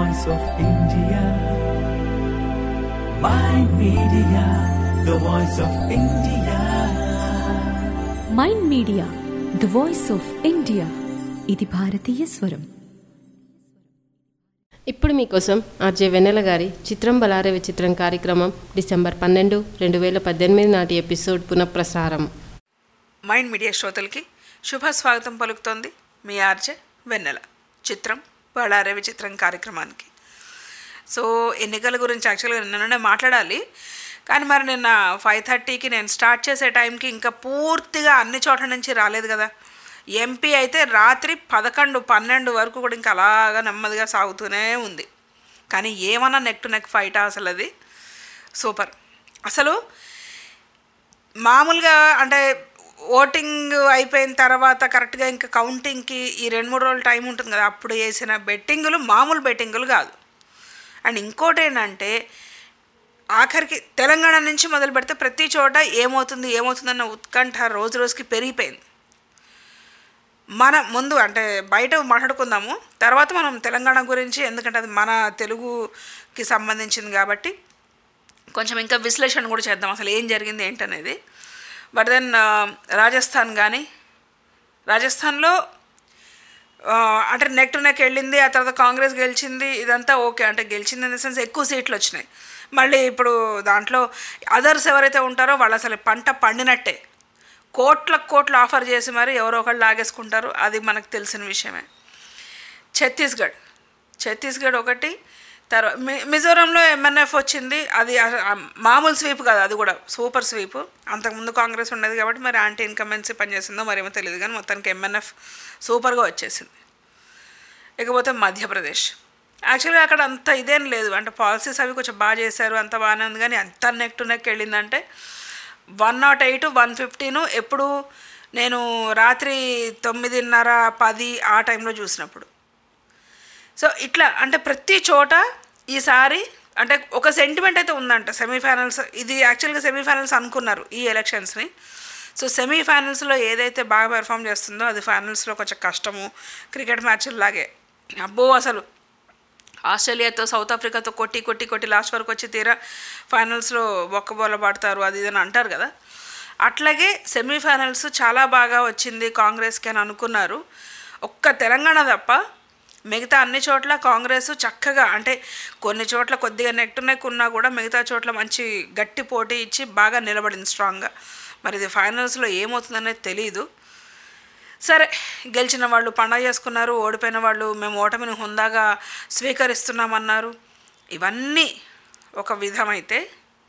voice of India. My media, the voice of India. Mind Media the voice of India ఇది భారతీయ స్వరం ఇప్పుడు మీకోసం ఆర్జే వెన్నెల గారి చిత్రం బలారే విచిత్రం కార్యక్రమం డిసెంబర్ పన్నెండు రెండు వేల పద్దెనిమిది నాటి ఎపిసోడ్ పునఃప్రసారం మైండ్ మీడియా శ్రోతలకి శుభ స్వాగతం పలుకుతోంది మీ ఆర్జే వెన్నెల చిత్రం బళారే విచిత్రం కార్యక్రమానికి సో ఎన్నికల గురించి యాక్చువల్గా నిన్ననే మాట్లాడాలి కానీ మరి నిన్న ఫైవ్ థర్టీకి నేను స్టార్ట్ చేసే టైంకి ఇంకా పూర్తిగా అన్ని చోట్ల నుంచి రాలేదు కదా ఎంపీ అయితే రాత్రి పదకొండు పన్నెండు వరకు కూడా ఇంకా అలాగా నెమ్మదిగా సాగుతూనే ఉంది కానీ ఏమన్నా నెక్ టు నెక్ ఫైట్ అసలు అది సూపర్ అసలు మామూలుగా అంటే ఓటింగ్ అయిపోయిన తర్వాత కరెక్ట్గా ఇంకా కౌంటింగ్కి ఈ రెండు మూడు రోజులు టైం ఉంటుంది కదా అప్పుడు వేసిన బెట్టింగులు మామూలు బెట్టింగులు కాదు అండ్ ఇంకోటి ఏంటంటే ఆఖరికి తెలంగాణ నుంచి మొదలు పెడితే ప్రతి చోట ఏమవుతుంది ఏమవుతుందన్న ఉత్కంఠ రోజు రోజుకి పెరిగిపోయింది మన ముందు అంటే బయట మాట్లాడుకుందాము తర్వాత మనం తెలంగాణ గురించి ఎందుకంటే అది మన తెలుగుకి సంబంధించింది కాబట్టి కొంచెం ఇంకా విశ్లేషణ కూడా చేద్దాం అసలు ఏం జరిగింది ఏంటనేది బట్ దెన్ రాజస్థాన్ కానీ రాజస్థాన్లో ఆ, అంటే నెక్ టు నెక్ వెళ్ళింది ఆ తర్వాత కాంగ్రెస్ గెలిచింది ఇదంతా ఓకే అంటే గెలిచింది ఇన్ ద సెన్స్ ఎక్కువ సీట్లు వచ్చినాయి మళ్ళీ ఇప్పుడు దాంట్లో అదర్స్ ఎవరైతే ఉంటారో వాళ్ళు అసలు పంట పండినట్టే కోట్ల కోట్లు ఆఫర్ చేసి మరి ఎవరో ఒకళ్ళు లాగేసుకుంటారు అది మనకు తెలిసిన విషయమే ఛత్తీస్గఢ్ ఛత్తీస్గఢ్ ఒకటి తర్వాత మి- మిజోరంలో ఎంఎన్ఎఫ్ వచ్చింది అది ఆ- ఆ మామూలు స్వీప్ కాదు అది కూడా సూపర్ స్వీప్ అంతకుముందు కాంగ్రెస్ ఉండేది కాబట్టి మరి యాంటీ ఇన్కమెన్సీ పనిచేసిందో మరేమో తెలియదు కానీ మొత్తానికి ఎంఎన్ఎఫ్ సూపర్గా వచ్చేసింది ఇకపోతే మధ్యప్రదేశ్ యాక్చువల్గా అక్కడ అంత ఇదేం లేదు అంటే పాలసీస్ అవి కొంచెం బాగా చేశారు అంత బాగానే ఉంది కానీ అంత నెక్ టు నెక్ వెళ్ళిందంటే వన్ నాట్ ఎయిట్ వన్ ఫిఫ్టీను ఎప్పుడు నేను రాత్రి తొమ్మిదిన్నర పది ఆ టైంలో చూసినప్పుడు సో ఇట్లా అంటే ప్రతి చోట ఈసారి అంటే ఒక సెంటిమెంట్ అయితే ఉందంట సెమీఫైనల్స్ ఇది యాక్చువల్గా సెమీఫైనల్స్ అనుకున్నారు ఈ ఎలక్షన్స్ని సో సెమీఫైనల్స్లో ఏదైతే బాగా పెర్ఫామ్ చేస్తుందో అది ఫైనల్స్లో కొంచెం కష్టము క్రికెట్ మ్యాచ్లాగే అబ్బో అసలు ఆస్ట్రేలియాతో సౌత్ ఆఫ్రికాతో కొట్టి కొట్టి కొట్టి లాస్ట్ వరకు వచ్చి తీరా ఫైనల్స్లో బొక్కబోల పడతారు అది ఇది అని అంటారు కదా అట్లాగే సెమీఫైనల్స్ చాలా బాగా వచ్చింది కాంగ్రెస్కి అని అనుకున్నారు ఒక్క తెలంగాణ తప్ప మిగతా అన్ని చోట్ల కాంగ్రెస్ చక్కగా అంటే కొన్ని చోట్ల కొద్దిగా నెక్ టు నెక్ ఉన్నా కూడా మిగతా చోట్ల మంచి గట్టి పోటీ ఇచ్చి బాగా నిలబడింది స్ట్రాంగ్గా మరి ఇది ఫైనల్స్లో ఏమవుతుందనేది తెలియదు సరే గెలిచిన వాళ్ళు పండగ చేసుకున్నారు ఓడిపోయిన వాళ్ళు మేము ఓటమిని హుందాగా స్వీకరిస్తున్నామన్నారు ఇవన్నీ ఒక విధమైతే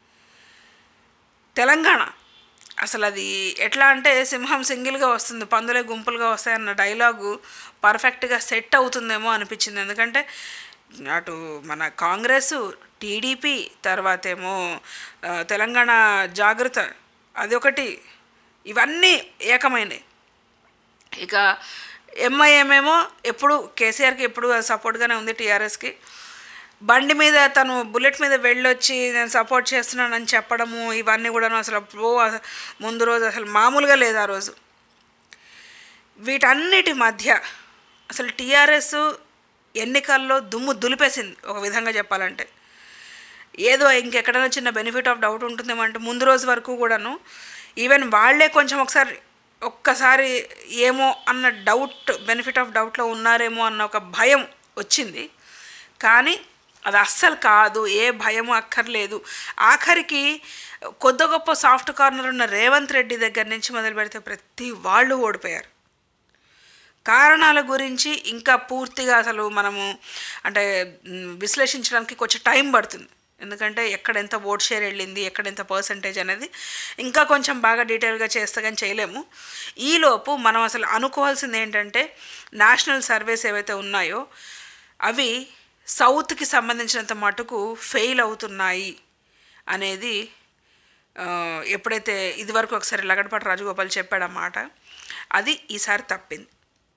తెలంగాణ అసలు అది ఎట్లా అంటే సింహం సింగిల్గా వస్తుంది పందులే గుంపులుగా వస్తాయన్న డైలాగు పర్ఫెక్ట్గా సెట్ అవుతుందేమో అనిపించింది ఎందుకంటే అటు మన కాంగ్రెస్ టీడీపీ తర్వాత ఏమో ఆ, తెలంగాణ జాగృత అదొకటి ఇవన్నీ ఏకమైనవి ఇక ఎంఐఎం ఏమో ఎప్పుడు కేసీఆర్కి ఎప్పుడు సపోర్ట్గానే ఉంది టీఆర్ఎస్కి బండి మీద తను బుల్లెట్ మీద వెళ్ళొచ్చి నేను సపోర్ట్ చేస్తున్నానని చెప్పడము ఇవన్నీ కూడా అసలు అప్పుడు ముందు రోజు అసలు మామూలుగా లేదు ఆ రోజు వీటన్నిటి మధ్య అసలు టీఆర్ఎస్ ఎన్నికల్లో దుమ్ము దులిపేసింది ఒక విధంగా చెప్పాలంటే ఏదో ఇంకెక్కడైనా చిన్న బెనిఫిట్ ఆఫ్ డౌట్ ఉంటుందేమో అంటే ముందు రోజు వరకు కూడాను ఈవెన్ వాళ్ళే కొంచెం ఒకసారి ఒక్కసారి ఏమో అన్న డౌట్ బెనిఫిట్ ఆఫ్ డౌట్లో ఉన్నారేమో అన్న ఒక భయం వచ్చింది కానీ అది అస్సలు కాదు ఏ భయము అక్కర్లేదు ఆఖరికి కొద్ది గొప్ప సాఫ్ట్ కార్నర్ ఉన్న రేవంత్ రెడ్డి దగ్గర నుంచి మొదలు పెడితే ప్రతి వాళ్ళు ఓడిపోయారు కారణాల గురించి ఇంకా పూర్తిగా అసలు మనము అంటే మ్, విశ్లేషించడానికి కొంచెం టైం పడుతుంది ఎందుకంటే ఎక్కడ ఎంత ఓట్ షేర్ వెళ్ళింది ఎక్కడ ఎంత పర్సంటేజ్ అనేది ఇంకా కొంచెం బాగా డీటెయిల్గా చేస్తే కానీ చేయలేము ఈలోపు మనం అసలు అనుకోవాల్సింది ఏంటంటే నేషనల్ సర్వేస్ ఏవైతే ఉన్నాయో అవి సౌత్కి సంబంధించినంత మటుకు ఫెయిల్ అవుతున్నాయి అనేది ఆ, ఎప్పుడైతే ఇదివరకు ఒకసారి లగడపాటి రాజగోపాల్ చెప్పాడన్నమాట అది ఈసారి తప్పింది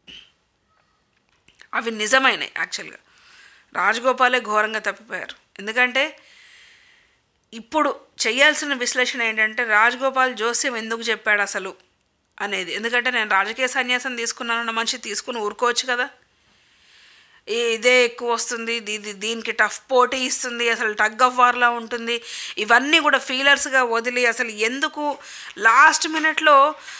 అవి నిజమైనవి యాక్చువల్గా రాజగోపాలే ఘోరంగా తప్పిపోయారు ఎందుకంటే ఇప్పుడు చేయాల్సిన విశ్లేషణ ఏంటంటే రాజగోపాల్ జోస్యం ఎందుకు చెప్పాడు అసలు అనేది ఎందుకంటే నేను రాజకీయ సన్యాసం తీసుకున్నానన్న మనిషి తీసుకుని ఊరుకోవచ్చు కదా ఈ- ఇదే ఎక్కువ వస్తుంది ఇది దీనికి టఫ్ పోటీ ఇస్తుంది అసలు టగ్ ఆఫ్ వార్లా ఉంటుంది ఇవన్నీ కూడా ఫీలర్స్గా వదిలి అసలు ఎందుకు లాస్ట్ మినిట్లో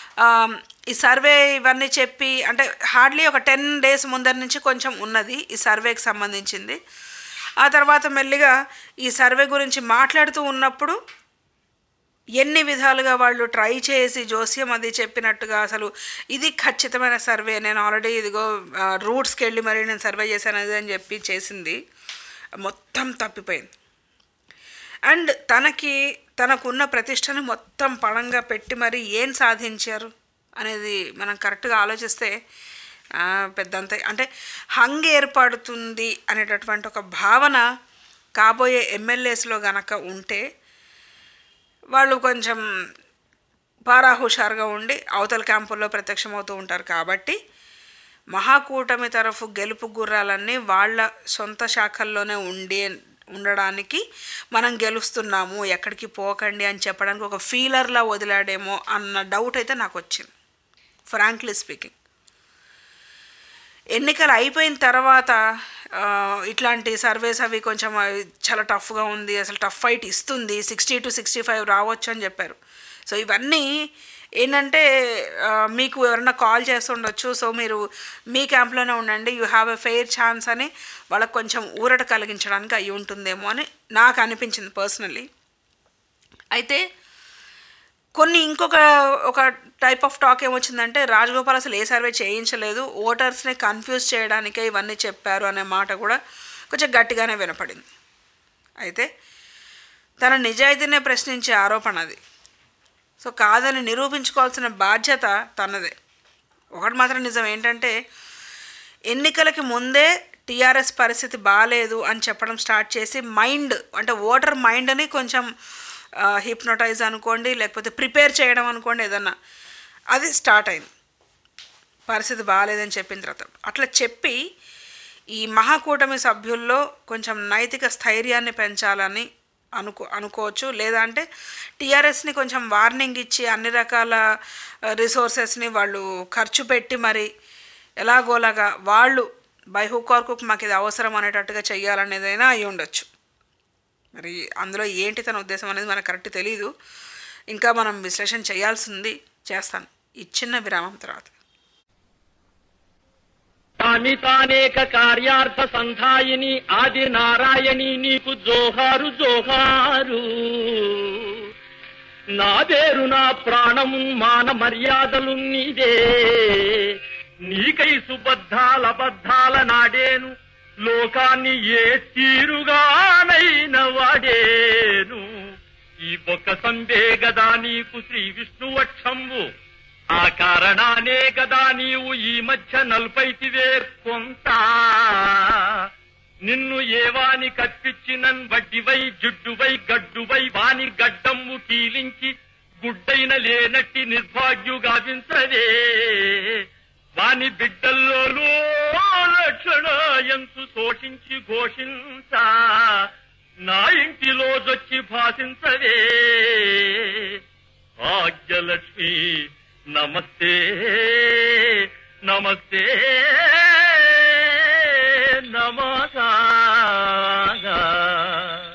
ఈ సర్వే ఇవన్నీ చెప్పి అంటే హార్డ్లీ ఒక టెన్ డేస్ ముందర నుంచి కొంచెం ఉన్నది ఈ సర్వేకి సంబంధించింది ఆ తర్వాత మెల్లిగా ఈ సర్వే గురించి మాట్లాడుతూ ఉన్నప్పుడు ఎన్ని విధాలుగా వాళ్ళు ట్రై చేసి జోస్యం అది చెప్పినట్టుగా అసలు ఇది ఖచ్చితమైన సర్వే నేను ఆల్రెడీ ఇదిగో రూట్స్కి వెళ్ళి మరి నేను సర్వే చేశాను అది అని చెప్పి చేసింది మొత్తం తప్పిపోయింది అండ్ తనకి తనకున్న ప్రతిష్టను మొత్తం పణంగా పెట్టి మరి ఏం సాధించారు అనేది మనం కరెక్ట్గా ఆలోచిస్తే ఆ, పెద్దంత అంటే హంగ్ ఏర్పడుతుంది అనేటటువంటి ఒక భావన కాబోయే ఎమ్మెల్యేస్లో గనక ఉంటే వాళ్ళు కొంచెం పారా హుషారుగా ఉండి అవతల క్యాంపుల్లో ప్రత్యక్షమవుతూ ఉంటారు కాబట్టి మహాకూటమి తరఫు గెలుపు గుర్రాలన్నీ వాళ్ళ సొంత శాఖల్లోనే ఉండి ఉండడానికి మనం గెలుస్తున్నాము ఎక్కడికి పోకండి అని చెప్పడానికి ఒక ఫీలర్లా వదిలాడేమో అన్న డౌట్ అయితే నాకు వచ్చింది ఫ్రాంక్లీ స్పీకింగ్ ఎన్నికలు అయిపోయిన తర్వాత ఆ, ఇట్లాంటి సర్వేస్ అవి కొంచెం అవి చాలా టఫ్గా ఉంది అసలు టఫ్ ఫైట్ ఇస్తుంది సిక్స్టీ టు సిక్స్టీ ఫైవ్ రావచ్చు అని చెప్పారు సో ఇవన్నీ ఏంటంటే ఆ, మీకు ఎవరైనా కాల్ చేస్తుండొచ్చు సో మీరు మీ క్యాంప్లోనే ఉండండి you have a fair chance అని వాళ్ళకి కొంచెం ఊరట కలిగించడానికి అయి ఉంటుందేమో అని నాకు అనిపించింది పర్సనల్లీ అయితే కొన్ని ఇంకొక ఒక టైప్ ఆఫ్ టాక్ ఏమొచ్చిందంటే రాజగోపాల్ అసలు ఏ సర్వే చేయించలేదు ఓటర్స్ని కన్ఫ్యూజ్ చేయడానికే ఇవన్నీ చెప్పారు అనే మాట కూడా కొంచెం గట్టిగానే వినపడింది అయితే తన నిజాయితీనే ప్రశ్నించే ఆరోపణ అది సో కాదని నిరూపించుకోవాల్సిన బాధ్యత తనదే ఒకటి మాత్రం నిజం ఏంటంటే ఎన్నికలకి ముందే టీఆర్ఎస్ పరిస్థితి బాగాలేదు అని చెప్పడం స్టార్ట్ చేసి మైండ్ అంటే ఓటర్ మైండ్ని కొంచెం హిప్నోటైజ్ అనుకోండి లేకపోతే ప్రిపేర్ చేయడం అనుకోండి ఏదన్నా అది స్టార్ట్ అయింది పరిస్థితి బాగాలేదని చెప్పిన తర్వాత అట్లా చెప్పి ఈ మహాకూటమి సభ్యుల్లో కొంచెం నైతిక స్థైర్యాన్ని పెంచాలని అనుకో అనుకోవచ్చు లేదా అంటే టీఆర్ఎస్ని కొంచెం వార్నింగ్ ఇచ్చి అన్ని రకాల రిసోర్సెస్ని వాళ్ళు ఖర్చు పెట్టి మరి ఎలాగోలాగా వాళ్ళు బై హుక్ ఆర్ కుక్ మాకు ఇది అవసరం అనేటట్టుగా చెయ్యాలనేదైనా అయి ఉండొచ్చు మరి అందులో ఏంటి తన ఉద్దేశం అనేది మనకు కరెక్ట్ తెలియదు ఇంకా మనం విశ్లేషణ చేయాల్సింది చేస్తాను ఈ చిన్న విరామం తర్వాత అమితానేక కార్యార్థ సంధాయిని ఆది నారాయణి నీకు జోహారు జోహారు నా పేరు నా ప్రాణము మాన మర్యాదలు నీదే నీకై సుబద్ధాల బద్ధాల నాడేను లోకాన్ని ఏ తీరుగానైన వాడేను ఈ బొక్క సంబే గదా నీకు శ్రీ విష్ణువక్షంబు ఆ కారణానే గదా నీవు ఈ మధ్య నల్పైతివే కొంత నిన్ను ఏవాని కప్పించినన్ వడ్డివై జుడ్డువై గడ్డువై వాని గడ్డమ్ము కీలించి గుడ్డైన లేనట్టి నిర్భాగ్యు గావించవే వాని బిడ్డల్లోనూ రక్షణ ఎంతు శోషించి ఘోషించ నా ఇంటిలో జొచ్చి భాషించవే భాగ్యలక్ష్మి నమస్తే నమస్తే నమస్కారం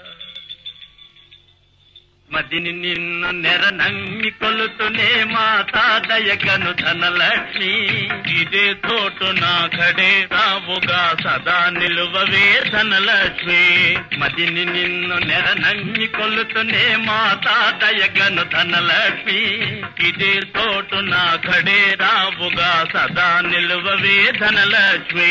మదిని నిన్ను నెర నమ్మి కొలుతునే మాతా దయగను ధనలక్ష్మి ఇదే తోటు నా కడే రావుగా సదా నిలువవే ధనలక్ష్మి మదిని నిన్ను నెర నమ్మి కొలుతునే మాతా దయగను ధనలక్ష్మి ఇదే తోటు నా కడే రావుగా సదా నిలువవే ధనలక్ష్మి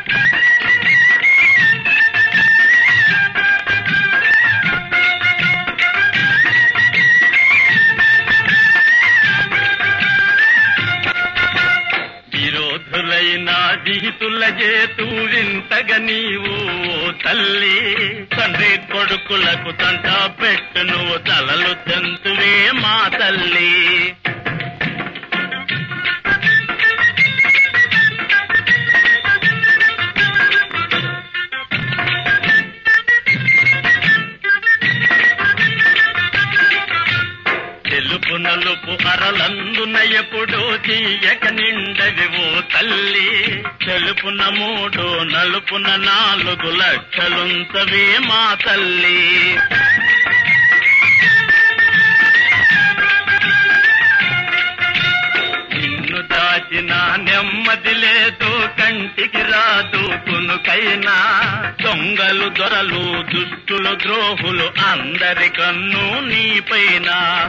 విరోధులైన విహితుల చేతు వింతగ నీవు ఓ తల్లి తండ్రి కొడుకులకు తంట పెట్టు నువ్వు తలలు తెంతువే మా తల్లి తెలుపు నలుపు అరలందున ఎప్పుడు తీయక నిండవి ఓ తల్లి తల్లి తెలుపున మూడు నలుపున నాలుగు లక్షలుంతవే మా తల్లి నిన్ను దాచిన నెమ్మది లేదు కంటికి రాదు కునుకైనా దొంగలు దొరలు దుష్టులు ద్రోహులు అందరి కన్ను నీపైన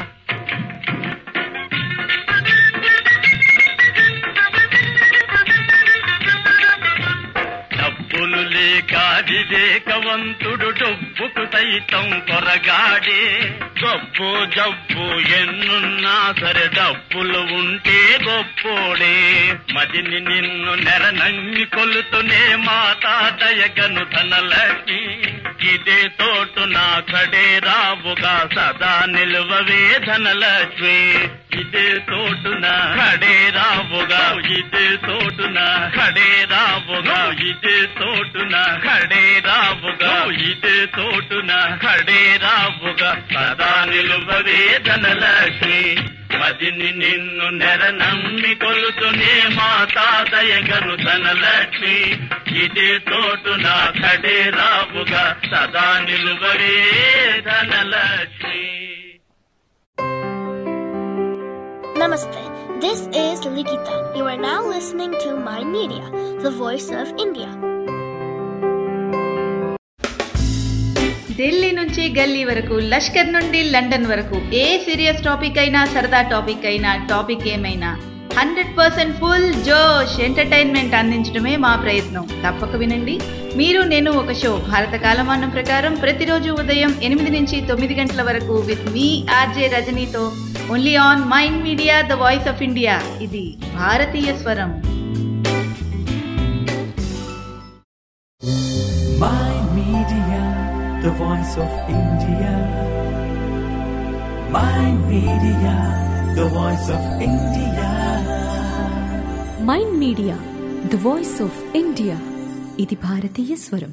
డబ్బులు లేక వివేకవంతుడు డబ్బుకు సైతం కొరగాడే గొప్పు జబ్బు ఎన్నున్నా సరే డబ్బులు ఉంటే గొప్పోడే మదిని నిన్ను నెరనమ్మి కొలుతునే మాతా దయగను ధనలక్ష్మి ఇదే తోటు నా కడే రావుగా సదా నిలువవే ధనలక్ష్మి ఇదే తోటున కడే రావుగా ఇదే తోటున కడే రావుగా ఇదే తోటున కడే రావుగా ఇదే తోటున కడే రావుగా సదా నిలువవే ధనలక్ష్మి మదిని నిన్ను నెర నమ్మి కొలుతునే మాతా దయగను ధనలక్ష్మి ఇదే తోటున కడే రావుగా సదా నిలువవే Dhanalakshmi Namaste. This is Likita. You are now listening to My Media, the voice of India. Delhi నుంచి గల్లీ వరకు లష్కర్ నుండి లండన్ వరకు ఏ సీరియస్ టాపిక్ అయినా సరదా టాపిక్ అయినా టాపిక్ ఏమైనా హండ్రెడ్ పర్సెంట్ ఫుల్ జోష్ ఎంటర్టైన్మెంట్ అందించడమే మా ప్రయత్నం తప్పక వినండి మీరు నేను ఒక షో భారత కాలమానం ప్రకారం ప్రతిరోజు ఉదయం ఎనిమిది నుంచి తొమ్మిది గంటల వరకు విత్ మీ ఆర్జే రజనీతో only on Mind Media the voice of India ఇది భారతీయ స్వరం My Media, the voice of India. My Media, the voice of India. Mind Media the voice of India ఇది భారతీయ స్వరం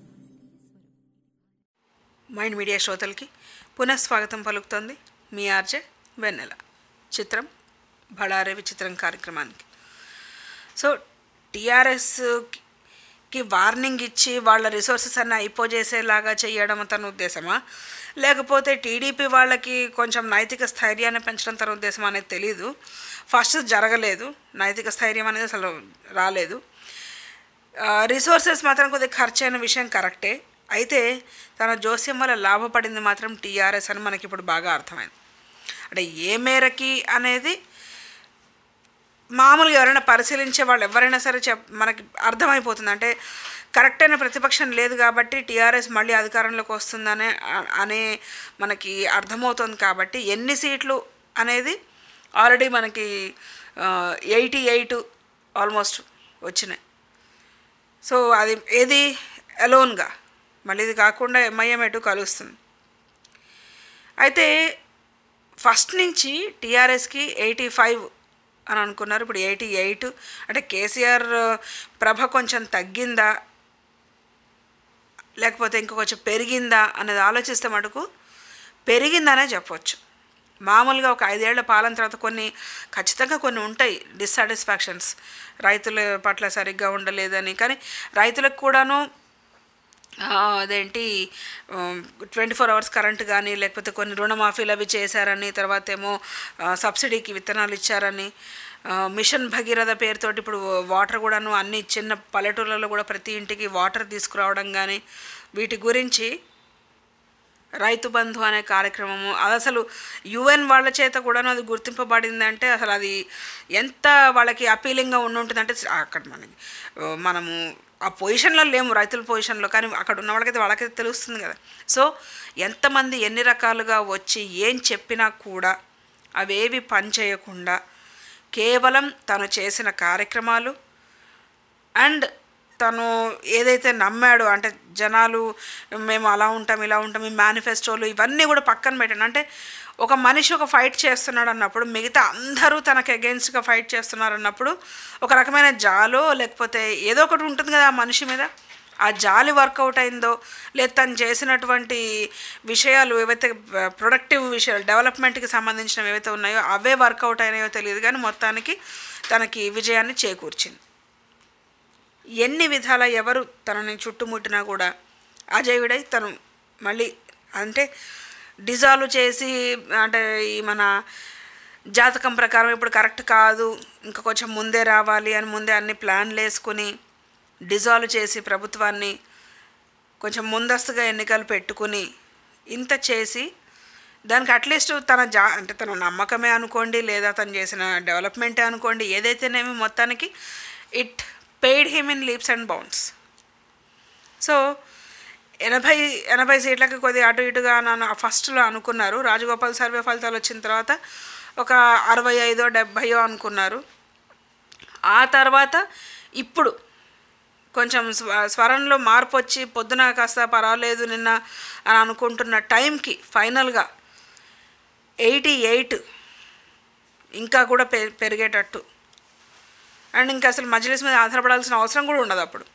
మైండ్ మీడియా శ్రోతలకి పునఃస్వాగతం పలుకుతోంది మీ ఆర్జే వెన్నెల చిత్రం బళారే విచిత్రం కార్యక్రమానికి సో టీఆర్ఎస్కి వార్నింగ్ ఇచ్చి వాళ్ళ రిసోర్సెస్ అన్నీ అయిపోజేసేలాగా చేయడం తన ఉద్దేశమా లేకపోతే టీడీపీ వాళ్ళకి కొంచెం నైతిక స్థైర్యాన్ని పెంచడం తన ఉద్దేశం అనేది తెలీదు ఫస్ట్ జరగలేదు నైతిక స్థైర్యం అనేది అసలు రాలేదు రిసోర్సెస్ మాత్రం కొద్దిగా ఖర్చు అయిన విషయం కరెక్టే అయితే తన జోస్యం వల్ల లాభపడింది మాత్రం టీఆర్ఎస్ అని మనకి ఇప్పుడు బాగా అర్థమైంది అంటే ఏ మేరకి అనేది మామూలుగా ఎవరైనా పరిశీలించే వాళ్ళు ఎవరైనా సరే చెప్ మనకి అర్థమైపోతుంది అంటే కరెక్ట్ అయిన ప్రతిపక్షం లేదు కాబట్టి టీఆర్ఎస్ మళ్ళీ అధికారంలోకి వస్తుందనే అ- అనే మనకి అర్థమవుతుంది కాబట్టి ఎన్ని సీట్లు అనేది ఆల్రెడీ మనకి ఎయిటీ ఎయిట్ ఆల్మోస్ట్ వచ్చినాయి సో అది ఏది అలోన్గా మళ్ళీ ఇది కాకుండా ఎంఐఎం ఎటు కలుస్తుంది అయితే ఫస్ట్ నుంచి టీఆర్ఎస్కి ఎయిటీ ఫైవ్ అని అనుకున్నారు ఇప్పుడు ఎయిటీ ఎయిట్ అంటే కేసీఆర్ ప్రభ కొంచెం తగ్గిందా లేకపోతే ఇంక కొంచెం పెరిగిందా అనేది ఆలోచిస్తే మటుకు పెరిగిందనే చెప్పొచ్చు మామూలుగా ఒక ఐదేళ్ల పాలన తర్వాత కొన్ని ఖచ్చితంగా కొన్ని ఉంటాయి డిస్సాటిస్ఫాక్షన్స్ రైతుల పట్ల సరిగ్గా ఉండలేదని కానీ రైతులకు కూడాను ఆ, అదేంటి ట్వంటీ ఫోర్ అవర్స్ కరెంట్ కానీ లేకపోతే కొన్ని రుణమాఫీలు అవి చేశారని తర్వాత ఏమో ఆ, సబ్సిడీకి విత్తనాలు ఇచ్చారని ఆ, మిషన్ భగీరథ పేరుతోటి ఇప్పుడు వాటర్ కూడాను అన్ని చిన్న పల్లెటూళ్ళలో కూడా ప్రతి ఇంటికి వాటర్ తీసుకురావడం కానీ వీటి గురించి రైతు బంధు అనే కార్యక్రమము అది అసలు యుఎన్ వాళ్ళ చేత కూడాను అది గుర్తింపబడిందంటే అసలు అది ఎంత వాళ్ళకి అపీలింగ్గా ఉండి ఉంటుందంటే అక్కడ మనకి ఆ, మనము ఆ పొజిషన్లో లేము రైతుల పొజిషన్లో కానీ అక్కడ ఉన్న వాళ్ళకైతే వాళ్ళకైతే తెలుస్తుంది కదా సో ఎంతమంది ఎన్ని రకాలుగా వచ్చి ఏం చెప్పినా కూడా అవేవి పని చేయకుండా కేవలం తను చేసిన కార్యక్రమాలు అండ్ తను ఏదైతే నమ్మాడో అంటే జనాలు మేము అలా ఉంటాం ఇలా ఉంటాం ఈ మేనిఫెస్టోలు ఇవన్నీ కూడా పక్కన పెట్టండి అంటే ఒక మనిషి ఒక ఫైట్ చేస్తున్నాడు అన్నప్పుడు మిగతా అందరూ తనకు అగెన్స్ట్గా ఫైట్ చేస్తున్నారు అన్నప్పుడు ఒక రకమైన జాలో లేకపోతే ఏదో ఒకటి ఉంటుంది కదా ఆ మనిషి మీద ఆ జాలి వర్కౌట్ అయిందో లేదా తను చేసినటువంటి విషయాలు ఏవైతే ప్రొడక్టివ్ విషయాలు డెవలప్మెంట్కి సంబంధించినవి ఏవైతే ఉన్నాయో అవే వర్కౌట్ అయినాయో తెలియదు కానీ మొత్తానికి తనకి విజయాన్ని చేకూర్చింది ఎన్ని విధాల ఎవరు తనని చుట్టుముట్టినా కూడా అజయుడై తను మళ్ళీ అంటే డిజాల్వ్ చేసి అంటే ఈ మన జాతకం ప్రకారం ఇప్పుడు కరెక్ట్ కాదు ఇంకా కొంచెం ముందే రావాలి అని ముందే అన్ని ప్లాన్లు వేసుకుని డిజాల్వ్ చేసి ప్రభుత్వాన్ని కొంచెం ముందస్తుగా ఎన్నికలు పెట్టుకుని ఇంత చేసి దానికి అట్లీస్ట్ తన జా అంటే తన నమ్మకమే అనుకోండి లేదా తను చేసిన డెవలప్మెంటే అనుకోండి ఏదైతేనేమి మొత్తానికి it paid him in leaps and bounds so ఎనభై ఎనభై సీట్లకి కొద్దిగా అటు ఇటుగా నన్ను ఫస్ట్లో అనుకున్నారు రాజగోపాల్ సర్వే ఫలితాలు వచ్చిన తర్వాత ఒక అరవై ఐదో డెబ్భైయో అనుకున్నారు ఆ తర్వాత ఇప్పుడు కొంచెం స్వ స్వరంలో మార్పు వచ్చి పొద్దున కాస్త పర్వాలేదు నిన్న అని అనుకుంటున్న టైంకి ఫైనల్గా ఎయిటీ ఎయిట్ ఇంకా కూడా పె పెరిగేటట్టు అండ్ ఇంకా అసలు మజ్లిస్ మీద ఆధారపడాల్సిన అవసరం కూడా ఉండదు అప్పుడు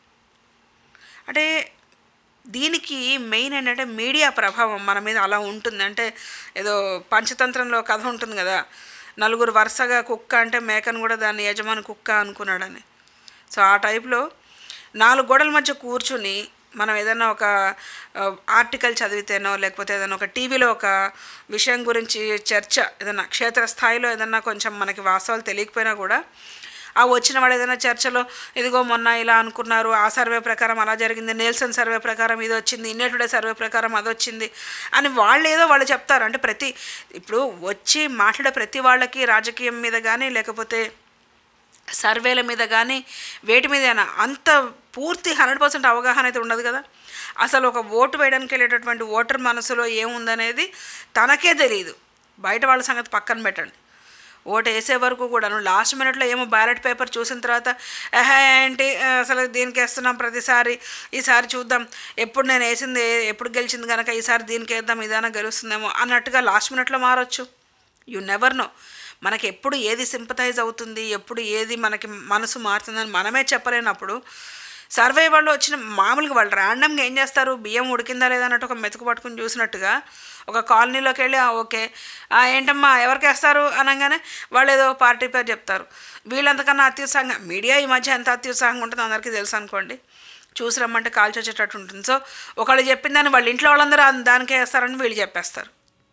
అంటే దీనికి మెయిన్ ఏంటంటే మీడియా ప్రభావం మన మీద అలా ఉంటుంది అంటే ఏదో పంచతంత్రంలో కథ ఉంటుంది కదా నలుగురు వరుసగా కుక్క అంటే మేకను కూడా దాన్ని యజమాని కుక్క అనుకున్నాడని సో ఆ టైప్లో నాలుగు గోడల మధ్య కూర్చుని మనం ఏదైనా ఒక ఆర్టికల్ చదివితేనో లేకపోతే ఏదైనా ఒక టీవీలో ఒక విషయం గురించి చర్చ ఏదైనా క్షేత్రస్థాయిలో ఏదైనా కొంచెం మనకి వాస్తవాలు తెలియకపోయినా కూడా ఆ వచ్చిన వాడు ఏదైనా చర్చలో ఇదిగో మొన్న ఇలా అనుకున్నారు ఆ సర్వే ప్రకారం అలా జరిగింది నేల్సన్ సర్వే ప్రకారం ఇది వచ్చింది ఇండియా టుడే సర్వే ప్రకారం అది వచ్చింది అని వాళ్ళు ఏదో వాళ్ళు చెప్తారు అంటే ప్రతి ఇప్పుడు వచ్చి మాట్లాడే ప్రతి వాళ్ళకి రాజకీయం మీద కానీ లేకపోతే సర్వేల మీద కానీ వేటి మీదైనా అంత పూర్తి హండ్రెడ్ పర్సెంట్ అవగాహన అయితే ఉండదు కదా అసలు ఒక ఓటు వేయడానికి వెళ్ళేటటువంటి ఓటర్ మనసులో ఏముందనేది తనకే తెలియదు బయట వాళ్ళ సంగతి పక్కన పెట్టండి ఓటు వేసే వరకు కూడాను లాస్ట్ మినిట్లో ఏమో బ్యాలెట్ పేపర్ చూసిన తర్వాత ఏహే ఏంటి అసలు దీనికి వేస్తున్నాం ప్రతిసారి ఈసారి చూద్దాం ఎప్పుడు నేను వేసింది ఎప్పుడు గెలిచింది కనుక ఈసారి దీనికి వేద్దాం ఇదైనా గెలుస్తుందేమో అన్నట్టుగా లాస్ట్ మినిట్లో మారచ్చు యు నెవర్ నో మనకి ఎప్పుడు ఏది సింపథైజ్ అవుతుంది ఎప్పుడు ఏది మనకి మనసు మారుతుందని మనమే చెప్పలేనప్పుడు సర్వే వాళ్ళు వచ్చిన మామూలుగా వాళ్ళు ర్యాండమ్గా ఏం చేస్తారు బియ్యం ఉడికిందా లేదా అన్నట్టు ఒక మెతుకు పట్టుకుని చూసినట్టుగా ఒక కాలనీలోకి వెళ్ళి "ఆ, ఓకే ఆ, ఏంటమ్మా ఎవరికి వేస్తారు అనగానే వాళ్ళు ఏదో పార్టీ పేరు చెప్తారు వీళ్ళంతకన్నా అత్యుత్సాహంగా మీడియా ఈ మధ్య ఎంత అత్యుత్సాహంగా ఉంటుందో అందరికీ తెలుసు అనుకోండి చూసి రమ్మంటే కాల్చి వచ్చేటట్టు ఉంటుంది సో ఒకళ్ళు చెప్పిందని వాళ్ళ ఇంట్లో వాళ్ళందరూ ఆ- దానికే వేస్తారని వీళ్ళు చెప్పేస్తారు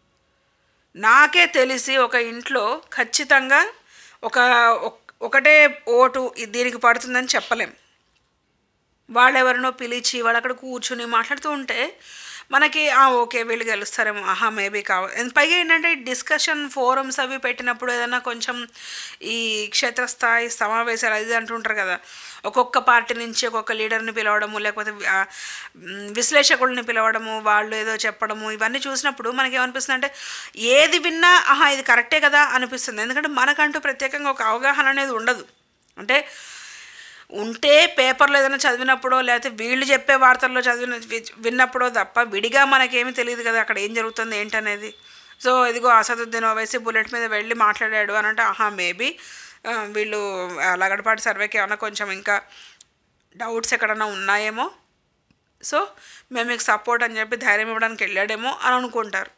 నాకే తెలిసి ఒక ఇంట్లో ఖచ్చితంగా ఒక ఒక్- ఒకటే ఓటు ఇది దీనికి పడుతుందని చెప్పలేం వాళ్ళెవరినో పిలిచి వాళ్ళు అక్కడ కూర్చుని మాట్లాడుతూ ఉంటే మనకి "ఆ, ఓకే వీళ్ళు గెలుస్తారేమో ఆహా మేబీ కావాలి పైగా ఏంటంటే డిస్కషన్ ఫోరమ్స్ అవి పెట్టినప్పుడు ఏదైనా కొంచెం ఈ క్షేత్రస్థాయి సమావేశాలు అది ఇది అంటుంటారు కదా ఒక్కొక్క పార్టీ నుంచి ఒక్కొక్క లీడర్ని పిలవడము లేకపోతే ఆ, మ్, విశ్లేషకుల్ని పిలవడము వాళ్ళు ఏదో చెప్పడము ఇవన్నీ చూసినప్పుడు మనకి ఏమనిపిస్తుంది అంటే ఏది విన్నా ఆహా ఇది కరెక్టే కదా అనిపిస్తుంది ఎందుకంటే మనకంటూ ప్రత్యేకంగా ఒక అవగాహన అనేది ఉండదు అంటే ఉంటే పేపర్లో ఏదైనా చదివినప్పుడో లేకపోతే వీళ్ళు చెప్పే వార్తల్లో చదివిన వి- విన్నప్పుడో తప్ప విడిగా మనకేమీ తెలియదు కదా అక్కడ ఏం జరుగుతుంది ఏంటనేది సో ఇదిగో అసదుద్దీన్ ఓవైసీ బుల్లెట్ మీద వెళ్ళి మాట్లాడాడు అని అంటే ఆహా మేబీ వీళ్ళు ఆ, లగడపాటి సర్వేకి ఏమైనా కొంచెం ఇంకా డౌట్స్ ఎక్కడన్నా ఉన్నాయేమో సో మేము మీకు సపోర్ట్ అని చెప్పి ధైర్యం ఇవ్వడానికి వెళ్ళాడేమో అని అనుకుంటారు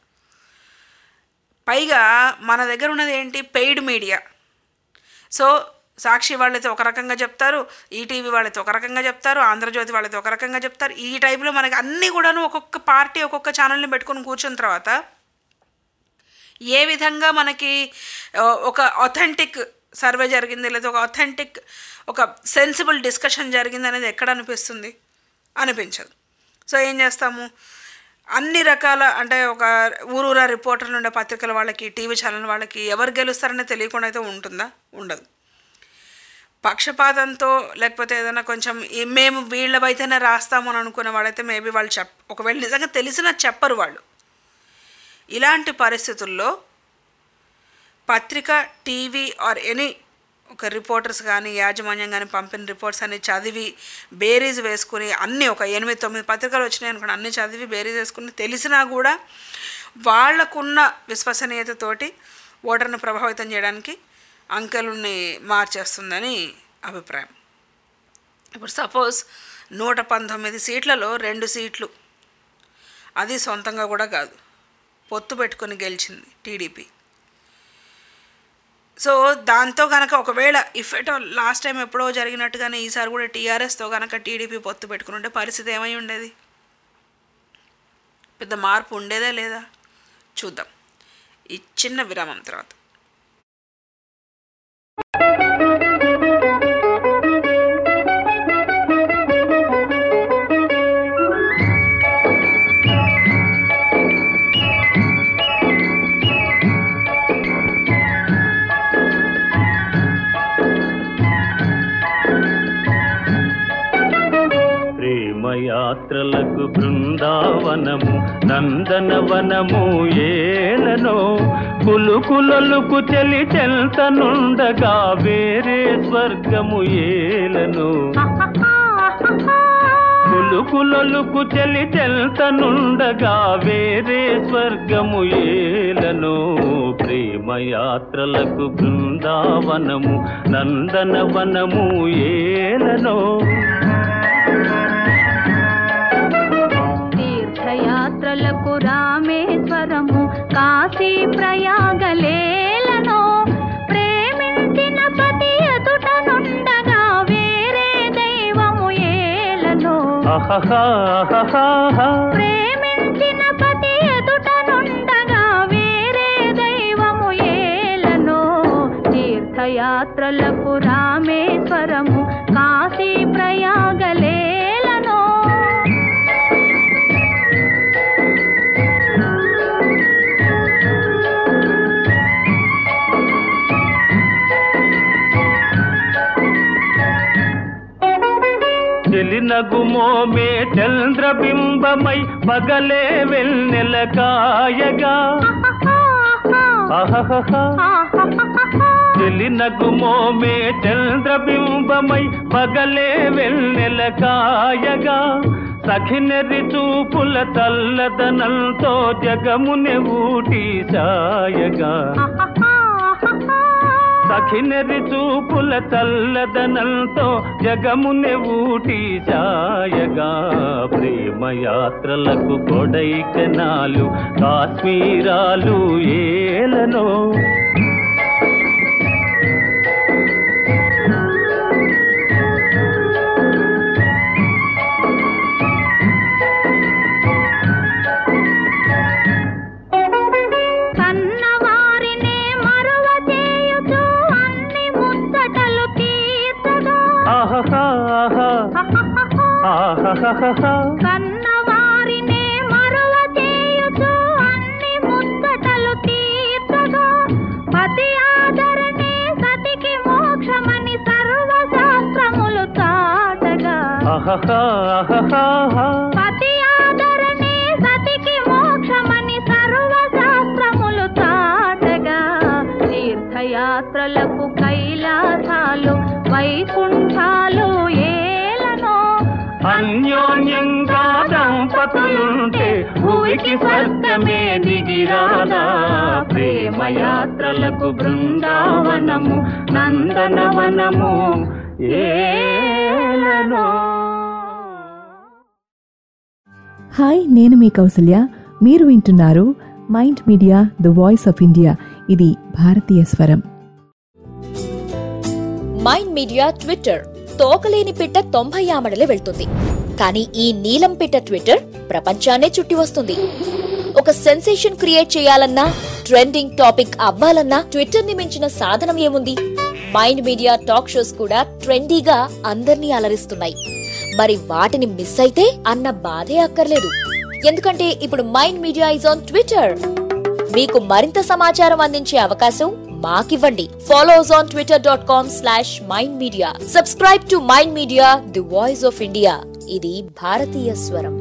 పైగా మన దగ్గర ఉన్నది ఏంటి పెయిడ్ మీడియా సో సాక్షి వాళ్ళైతే ఒక రకంగా చెప్తారు ఈటీవీ వాళ్ళైతే ఒక రకంగా చెప్తారు ఆంధ్రజ్యోతి వాళ్ళైతే ఒక రకంగా చెప్తారు ఈ టైంలో మనకి అన్నీ కూడాను ఒక్కొక్క పార్టీ ఒక్కొక్క ఛానల్ని పెట్టుకొని కూర్చున్న తర్వాత ఏ విధంగా మనకి ఆ, ఒక అథెంటిక్ సర్వే జరిగింది లేదా ఒక అథెంటిక్ ఒక సెన్సిబుల్ డిస్కషన్ జరిగింది అనేది ఎక్కడ అనిపిస్తుంది అనిపించదు సో ఏం చేస్తాము అన్ని రకాల అంటే ఒక ఊరూరా రిపోర్టర్లు ఉండే పత్రికల వాళ్ళకి టీవీ ఛానల్ వాళ్ళకి ఎవరు గెలుస్తారనే తెలియకుండా అయితే ఉంటుందా ఉండదు పక్షపాతంతో లేకపోతే ఏదైనా కొంచెం ఈ- మేము వీళ్ళవైతేనే రాస్తాము అని అనుకునే వాళ్ళైతే మేబీ వాళ్ళు చెప్ ఒకవేళ నిజంగా తెలిసినా చెప్పరు వాళ్ళు ఇలాంటి పరిస్థితుల్లో పత్రిక టీవీ ఆర్ ఎనీ ఒక రిపోర్టర్స్ కానీ యాజమాన్యం కానీ పంపిన రిపోర్ట్స్ అన్ని చదివి బేరీజ్ వేసుకుని అన్నీ ఒక ఎనిమిది తొమ్మిది పత్రికలు వచ్చినాయి అనుకోండి అన్నీ చదివి బేరీజ్ వేసుకుని తెలిసినా కూడా వాళ్లకున్న విశ్వసనీయతతోటి ఓటర్ని ప్రభావితం చేయడానికి అంకెలుని మార్చేస్తుందని అభిప్రాయం ఇప్పుడు సపోజ్ నూట పంతొమ్మిది సీట్లలో రెండు సీట్లు అది సొంతంగా కూడా కాదు పొత్తు పెట్టుకొని గెలిచింది టీడీపీ సో దాంతో కనుక ఒకవేళ ఇఫ్ ఎట్ లాస్ట్ టైం ఎప్పుడో జరిగినట్టుగానే ఈసారి కూడా టీఆర్ఎస్తో కనుక టీడీపీ పొత్తు పెట్టుకుని ఉంటే పరిస్థితి ఏమై ఉండేది పెద్ద మార్పు ఉండేదా లేదా చూద్దాం ఈ చిన్న విరామం తర్వాత ప్రేమయాత్రలకు బృందావనము నందనవనము ఏలనో కులుకులలుకు చెలి చెల్తనుండగా వేరే స్వర్గము ఏలను కులుకులలుకు చెలి చెల్తనుండగా వేరే స్వర్గము ఏలను ప్రేమయాత్రలకు బృందావనము నందనవనము ఏలను తీర్థయాత్రలకు రామేశ్వరము కాశీ ప్రయాగలేలను ప్రేమించిన పతి ఎదుట నుండగా వేరే దైవము ఏలను అహహా ప్రేమించిన పతి ఎదుట నుండగా వేరే దైవము ఏలను తీర్థయాత్రలకు రామేశ్వరము కాశీ ప్రయాగలేలను చెలినగుమోమే చంద్రబింబమై పగలే వెన్నెల కాయగా అహహహా చెలినగుమోమే చంద్రబింబమై పగలే వెన్నెల కాయగా సఖినెరి చూపుల తల్లదనంతో జగముని ఊటి సాయగా సఖినెరి చూపుల చల్లదనంతో జగముని ఊటి సాయగా ప్రేమయాత్రలకు కొడైకనాలు కాశ్మీరాలు ఏలనో కన్నవారినే మరువ చేయుచు అన్ని ముచ్చటలు తీర్చగా ఆహాహా ఆహాహా కన్నవారినే మరువ చేయుచు అన్ని ముచ్చటలు తీర్చగా పతి ఆదరణే సతికి మోక్షమని సర్వశాస్త్రములు చాటగా ఆహాహా పతి ఆదరణే సతికి మోక్షమని సర్వశాస్త్రములు చాటగా తీర్థయాత్రలకు కైలాసాలు వైకుంఠాలు ఏలనో అన్యోన్యంగా దంపతులుంటే భూమికి స్వర్గమే దిగిరాదా ప్రేమయాత్రలకు బృందావనము నందనవనము ఏలనో హాయ్ నేను మీ కౌసల్య మీరు వింటున్నారు Mind Media the voice of India ఇది భారతీయ స్వరం మైండ్ మీడియా ట్విట్టర్ తోకలేని పిట్ట తొంభై ఆమడలే వెళ్తుంది కానీ ఈ నీలం పిట్ట ట్విట్టర్ ప్రపంచాన్నే చుట్టి వస్తుంది ఒక సెన్సేషన్ క్రియేట్ చేయాలన్నా ట్రెండింగ్ టాపిక్ అవ్వాలన్నా ట్విట్టర్ ని మించిన సాధనం ఏముంది మైండ్ మీడియా టాక్ షోస్ కూడా ట్రెండీగా అందర్నీ అలరిస్తున్నాయి మరి వాటిని మిస్ అయితే అన్న బాధే అక్కర్లేదు ఎందుకంటే ఇప్పుడు Mind Media is on Twitter మీకు మరింత సమాచారం అందించే అవకాశం మాకివ్వండి follow us on Twitter dot com slash Mind Media subscribe to Mind Media the voice of India ఇది భారతీయ స్వరం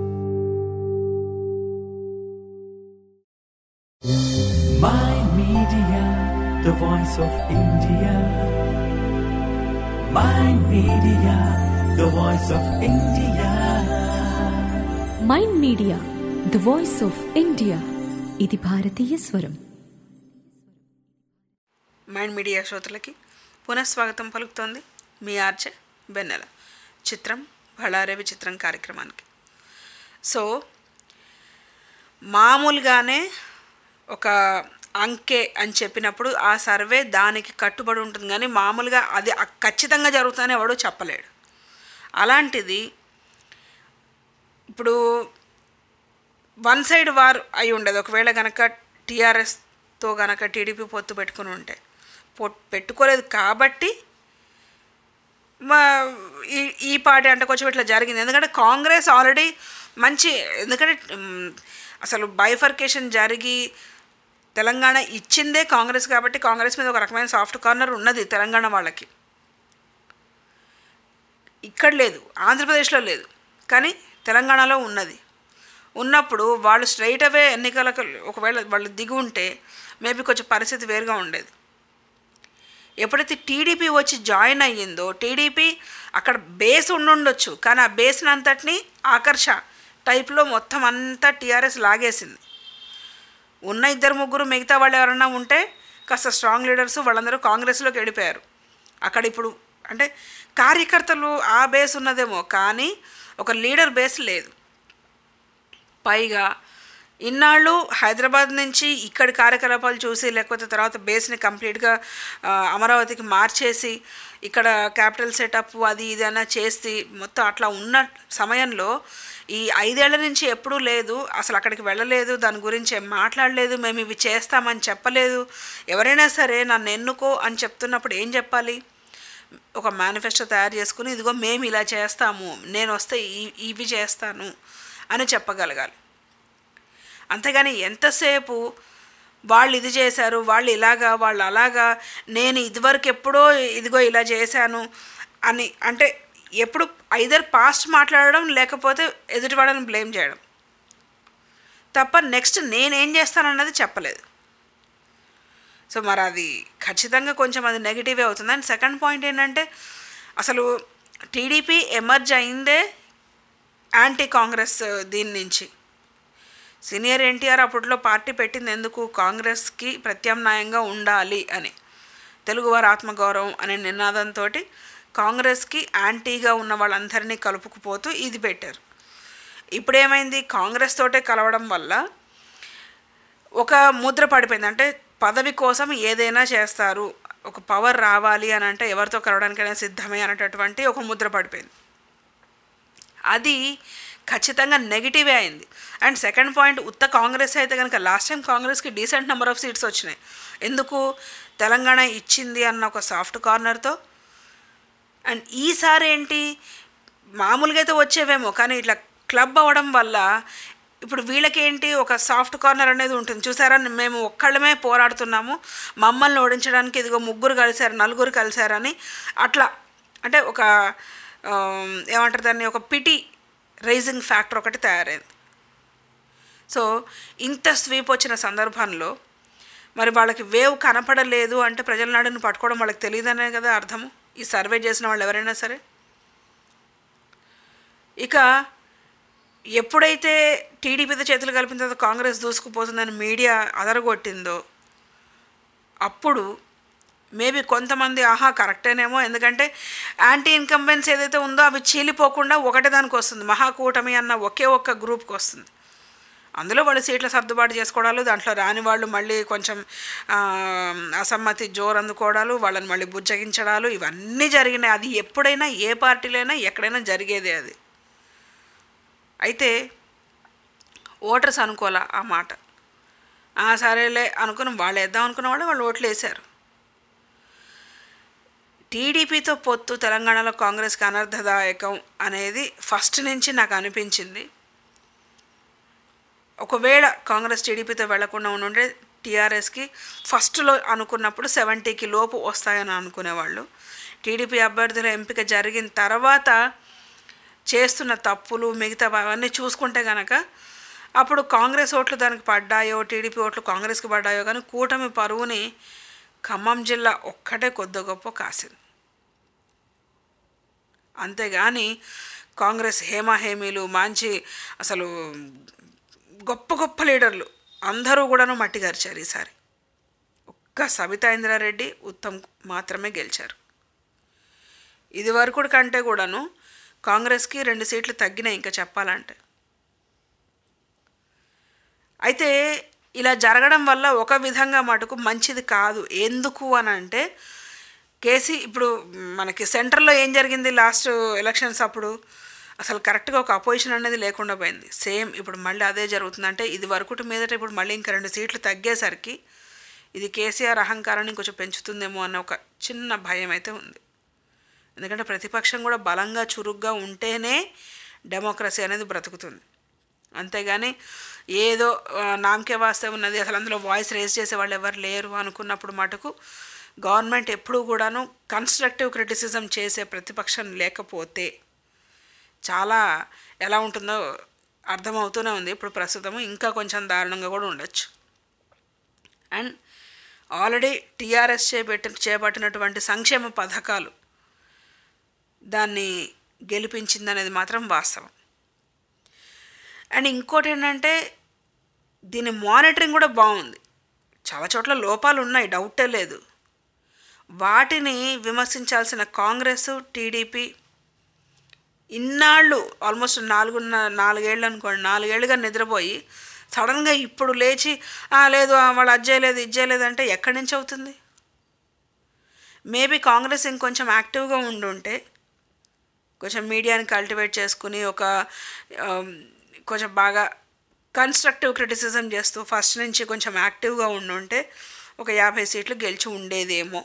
Mind Media, the voice of India. Mind Media, the voice of India. Mind Media the voice of India ఇది భారతీయ స్వరం Mind media శ్రోతలకి పునఃస్వాగతం పలుకుతోంది మీ ఆర్చే బెన్నెల చిత్రం బళారే విచిత్రం కార్యక్రమానికి సో మామూలుగానే ఒక అంకె అని చెప్పినప్పుడు ఆ సర్వే దానికి కట్టుబడి ఉంటుంది కానీ మామూలుగా అది అ- ఖచ్చితంగా జరుగుతుందని ఎవడూ చెప్పలేడు అలాంటిది ఇప్పుడు వన్ సైడ్ వార్ అయి ఉండదు ఒకవేళ కనుక టీఆర్ఎస్తో కనుక టీడీపీ పొత్తు పెట్టుకుని ఉంటే పొ- పెట్టుకోలేదు కాబట్టి మా ఈ ఈ పార్టీ అంటే కొంచెం ఇట్లా జరిగింది ఎందుకంటే కాంగ్రెస్ ఆల్రెడీ మంచి ఎందుకంటే మ్, అసలు బైఫర్కేషన్ జరిగి తెలంగాణ ఇచ్చిందే కాంగ్రెస్ కాబట్టి కాంగ్రెస్ మీద ఒక రకమైన సాఫ్ట్ కార్నర్ ఉన్నది తెలంగాణ వాళ్ళకి ఇక్కడ లేదు ఆంధ్రప్రదేశ్లో లేదు కానీ తెలంగాణలో ఉన్నది ఉన్నప్పుడు వాళ్ళు స్ట్రైట్ అవే ఎన్నికలకు ఒకవేళ వాళ్ళు దిగి ఉంటే మేబీ కొంచెం పరిస్థితి వేరుగా ఉండేది ఎప్పుడైతే టీడీపీ వచ్చి జాయిన్ అయ్యిందో టీడీపీ అక్కడ బేస్ ఉండుండొచ్చు కానీ ఆ బేస్ని అంతటిని ఆకర్ష టైప్లో మొత్తం అంతా టీఆర్ఎస్ లాగేసింది ఉన్న ఇద్దరు ముగ్గురు మిగతా వాళ్ళు ఎవరైనా ఉంటే కాస్త స్ట్రాంగ్ లీడర్స్ వాళ్ళందరూ కాంగ్రెస్లోకి వెళ్ళిపోయారు అక్కడ ఇప్పుడు అంటే కార్యకర్తలు ఆ బేస్ ఉన్నదేమో కానీ ఒక లీడర్ బేస్ లేదు పైగా ఇన్నాళ్ళు హైదరాబాద్ నుంచి ఇక్కడి కార్యకలాపాలు చూసి లేకపోతే తర్వాత బేస్ని కంప్లీట్గా ఆ, అమరావతికి మార్చేసి ఇక్కడ క్యాపిటల్ సెటప్ అది ఇది అన్న చేసి మొత్తం అట్లా ఉన్న సమయంలో ఈ ఐదేళ్ల నుంచి ఎప్పుడూ లేదు అసలు అక్కడికి వెళ్ళలేదు దాని గురించి ఏం మాట్లాడలేదు మేము ఇవి చేస్తామని చెప్పలేదు ఎవరైనా సరే నన్ను ఎన్నుకో అని చెప్తున్నప్పుడు ఏం చెప్పాలి ఒక మేనిఫెస్టో తయారు చేసుకుని ఇదిగో మేము ఇలా చేస్తాము నేను వస్తే ఈ ఇవి చేస్తాను అని చెప్పగలగాలి అంతేగాని ఎంతసేపు వాళ్ళు ఇది చేశారు వాళ్ళు ఇలాగా వాళ్ళు అలాగా నేను ఇదివరకు ఎప్పుడో ఇదిగో ఇలా చేశాను అని అంటే ఎప్పుడు ఐదర్ పాస్ట్ మాట్లాడడం లేకపోతే ఎదుటి వాళ్ళని బ్లేమ్ చేయడం తప్ప నెక్స్ట్ నేనేం చేస్తానన్నది చెప్పలేదు సో మరి అది ఖచ్చితంగా కొంచెం అది నెగిటివే అవుతుంది అండ్ సెకండ్ పాయింట్ ఏంటంటే అసలు టీడీపీ ఎమర్జ్ అయిందే యాంటీ కాంగ్రెస్ దీని నుంచి సీనియర్ ఎన్టీఆర్ అప్పట్లో పార్టీ పెట్టింది ఎందుకు కాంగ్రెస్కి ప్రత్యామ్నాయంగా ఉండాలి అని తెలుగువారి ఆత్మగౌరవం అనే నినాదంతో కాంగ్రెస్కి యాంటీగా ఉన్న వాళ్ళందరినీ కలుపుకుపోతూ ఇది పెట్టారు ఇప్పుడేమైంది కాంగ్రెస్ తోటే కలవడం వల్ల ఒక ముద్ర పడిపోయింది అంటే పదవి కోసం ఏదైనా చేస్తారు ఒక పవర్ రావాలి అని అంటే ఎవరితో కలవడానికైనా సిద్ధమే అనేటటువంటి ఒక ముద్ర పడిపోయింది అది ఖచ్చితంగా నెగిటివే అయింది అండ్ సెకండ్ పాయింట్ ఉత్త కాంగ్రెస్ అయితే కనుక లాస్ట్ టైం కాంగ్రెస్కి డీసెంట్ నెంబర్ ఆఫ్ సీట్స్ వచ్చినాయి ఎందుకు తెలంగాణ ఇచ్చింది అన్న ఒక సాఫ్ట్ కార్నర్తో అండ్ ఈసారి ఏంటి మామూలుగా అయితే వచ్చేవేమో కానీ ఇట్లా క్లబ్ అవ్వడం వల్ల ఇప్పుడు వీళ్ళకేంటి ఒక సాఫ్ట్ కార్నర్ అనేది ఉంటుంది చూసారా మేము ఒక్కళ్ళమే పోరాడుతున్నాము మమ్మల్ని ఓడించడానికి ఇదిగో ముగ్గురు కలిశారు నలుగురు కలిశారని అట్లా అంటే ఒక ఆ, ఏమంటారు దాన్ని ఒక పిటి రైజింగ్ ఫ్యాక్టర్ ఒకటి తయారైంది సో ఇంత స్వీప్ వచ్చిన సందర్భంలో మరి వాళ్ళకి వేవ్ కనపడలేదు అంటే ప్రజల నాడుని పట్టుకోవడం వాళ్ళకి తెలియదనే కదా అర్థము ఈ సర్వే చేసిన వాళ్ళు ఎవరైనా సరే ఇక ఎప్పుడైతే టీడీపీతో చేతులు కలిపిన తర్వాత కాంగ్రెస్ దూసుకుపోతుందని మీడియా అదరగొట్టిందో అప్పుడు మేబీ కొంతమంది ఆహా కరెక్టేనేమో ఎందుకంటే యాంటీ ఇన్కంబెన్స్ ఏదైతే ఉందో అవి చీలిపోకుండా ఒకటే దానికి వస్తుంది మహాకూటమి అన్న ఒకే ఒక్క గ్రూప్కి వస్తుంది అందులో వాళ్ళు సీట్ల సర్దుబాటు చేసుకోవడాలు దాంట్లో రాని వాళ్ళు మళ్ళీ కొంచెం ఆ, అసమ్మతి జోరు అందుకోవడాలు వాళ్ళని మళ్ళీ బుజ్జగించడాలు ఇవన్నీ జరిగినాయి అది ఎప్పుడైనా ఏ పార్టీలైనా ఎక్కడైనా జరిగేదే అది అయితే ఓటర్స్ అనుకోలే ఆ మాట ఆ సరేలే అనుకుని వాళ్ళు వేద్దాం అనుకున్న వాళ్ళు వాళ్ళు ఓట్లు వేశారు టీడీపీతో పొత్తు తెలంగాణలో కాంగ్రెస్కి అనర్థదాయకం అనేది ఫస్ట్ నుంచి నాకు అనిపించింది ఒకవేళ కాంగ్రెస్ టీడీపీతో వెళ్లకుండా ఉండుంటే టీఆర్ఎస్కి ఫస్ట్లో అనుకున్నప్పుడు సెవెంటీకి లోపు వస్తాయని అనుకునేవాళ్ళు టీడీపీ అభ్యర్థుల ఎంపిక జరిగిన తర్వాత చేస్తున్న తప్పులు మిగతా అవన్నీ చూసుకుంటే కనుక అప్పుడు కాంగ్రెస్ ఓట్లు దానికి పడ్డాయో టీడీపీ ఓట్లు కాంగ్రెస్కి పడ్డాయో కానీ కూటమి పరువుని ఖమ్మం జిల్లా ఒక్కటే కొద్ది గొప్ప కాసింది అంతేగాని కాంగ్రెస్ హేమాహేమీలు మంచి అసలు గొప్ప గొప్ప లీడర్లు అందరూ కూడాను మట్టిగార్చారు ఈసారి ఒక్క సబితా ఇంద్రారెడ్డి ఉత్తమ్ మాత్రమే గెలిచారు ఇది వరకు కంటే కూడాను కాంగ్రెస్కి రెండు సీట్లు తగ్గినాయి ఇంకా చెప్పాలంటే అయితే ఇలా జరగడం వల్ల ఒక విధంగా మటుకు మంచిది కాదు ఎందుకు అని అంటే కేసీ ఇప్పుడు మనకి సెంటర్లో ఏం జరిగింది లాస్ట్ ఎలక్షన్స్ అప్పుడు అసలు కరెక్ట్గా ఒక అపోజిషన్ అనేది లేకుండా పోయింది సేమ్ ఇప్పుడు మళ్ళీ అదే జరుగుతుంది అంటే ఇది వరకుటి మీదట ఇప్పుడు మళ్ళీ ఇంకా రెండు సీట్లు తగ్గేసరికి ఇది కేసీఆర్ అహంకారాన్ని కొంచెం పెంచుతుందేమో అన్న ఒక చిన్న భయం అయితే ఉంది ఎందుకంటే ప్రతిపక్షం కూడా బలంగా చురుగ్గా ఉంటేనే డెమోక్రసీ అనేది బ్రతుకుతుంది అంతేగాని ఏదో ఆ, నామకే వాస్తే ఉన్నది అసలు అందులో వాయిస్ రేస్ చేసే వాళ్ళు ఎవరు లేరు అనుకున్నప్పుడు మటుకు గవర్నమెంట్ ఎప్పుడూ కూడాను కన్స్ట్రక్టివ్ క్రిటిసిజం చేసే ప్రతిపక్షం లేకపోతే చాలా ఎలా ఉంటుందో అర్థమవుతూనే ఉంది ఇప్పుడు ప్రస్తుతము ఇంకా కొంచెం దారుణంగా కూడా ఉండొచ్చు అండ్ ఆల్రెడీ టీఆర్ఎస్ చేపట్టి చేపట్టినటువంటి సంక్షేమ పథకాలు దాన్ని గెలిపించిందనేది మాత్రం వాస్తవం అండ్ ఇంకోటి ఏంటంటే దీని మానిటరింగ్ కూడా బాగుంది చాలా చోట్ల లోపాలు ఉన్నాయి డౌటే లేదు వాటిని విమర్శించాల్సిన కాంగ్రెస్ టీడీపీ ఇన్నాళ్ళు ఆల్మోస్ట్ నాలుగున్న నాలుగేళ్ళు అనుకోండి నాలుగేళ్ళుగా నిద్రపోయి సడన్గా ఇప్పుడు లేచి "ఆ, లేదు ఆ, వాళ్ళు అది చేయలేదు ఇది చేయలేదు అంటే ఎక్కడి నుంచి అవుతుంది మేబీ కాంగ్రెస్ ఇంకొంచెం యాక్టివ్గా ఉండుంటే కొంచెం మీడియాని కల్టివేట్ చేసుకుని ఒక ఆమ్, కొంచెం బాగా కన్స్ట్రక్టివ్ క్రిటిసిజం చేస్తూ ఫస్ట్ నుంచి కొంచెం యాక్టివ్గా ఉండుంటే ఒక యాభై సీట్లు గెలిచి ఉండేదేమో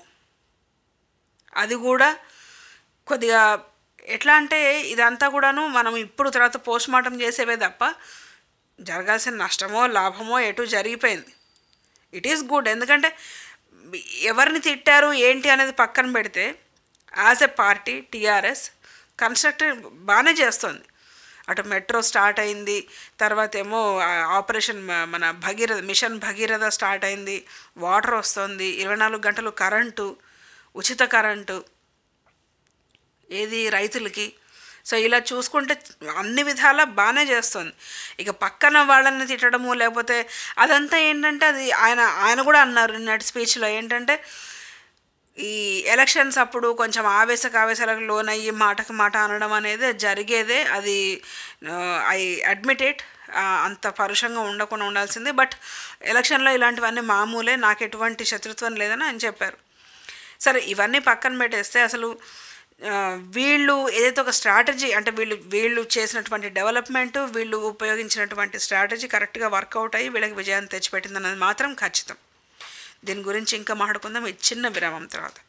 అది కూడా కొద్దిగా ఎట్లా అంటే ఇదంతా కూడాను మనం ఇప్పుడు తర్వాత పోస్ట్ మార్టం చేసేవే తప్ప జరగాల్సిన నష్టమో లాభమో ఎటు జరిగిపోయింది ఇట్ ఈస్ గుడ్ ఎందుకంటే ఎవరిని తిట్టారు ఏంటి అనేది పక్కన పెడితే as a party TRS constructive బాగానే చేస్తుంది అటు మెట్రో స్టార్ట్ అయింది తర్వాత ఏమో ఆ, ఆపరేషన్ మ- మన భగీరథ మిషన్ భగీరథ స్టార్ట్ అయింది వాటర్ వస్తుంది ఇరవై నాలుగు గంటలు కరెంటు ఉచిత కరెంటు ఏది రైతులకి సో ఇలా చూసుకుంటే అన్ని విధాలా బాగానే చేస్తుంది ఇక పక్కన వాళ్ళని తిట్టడము లేకపోతే అదంతా ఏంటంటే అది ఆయన ఆయన కూడా అన్నారు నిన్నటి స్పీచ్లో ఏంటంటే ఈ ఎలక్షన్స్ అప్పుడు కొంచెం ఆవేశక ఆవేశాలకు లోనయ్యి మాటకు మాట అనడం అనేది జరిగేదే అది ఐ అడ్మిట్ ఇట్ అంత పరుషంగా ఉండకుండా ఉండాల్సింది బట్ ఎలక్షన్లో ఇలాంటివన్నీ మామూలే నాకు ఎటువంటి శత్రుత్వం లేదని ఆయన చెప్పారు సరే ఇవన్నీ పక్కన పెట్టేస్తే అసలు ఆ, వీళ్ళు ఏదైతే ఒక స్ట్రాటజీ అంటే వీళ్ళు వీళ్ళు చేసినటువంటి డెవలప్మెంట్ వీళ్ళు ఉపయోగించినటువంటి స్ట్రాటజీ కరెక్ట్గా వర్కౌట్ అయ్యి వీళ్ళకి విజయాన్ని తెచ్చిపెట్టింది అన్నది మాత్రం ఖచ్చితం దీని గురించి ఇంకా మాట్లాడుకుందాం ఈ చిన్న విరామం తర్వాత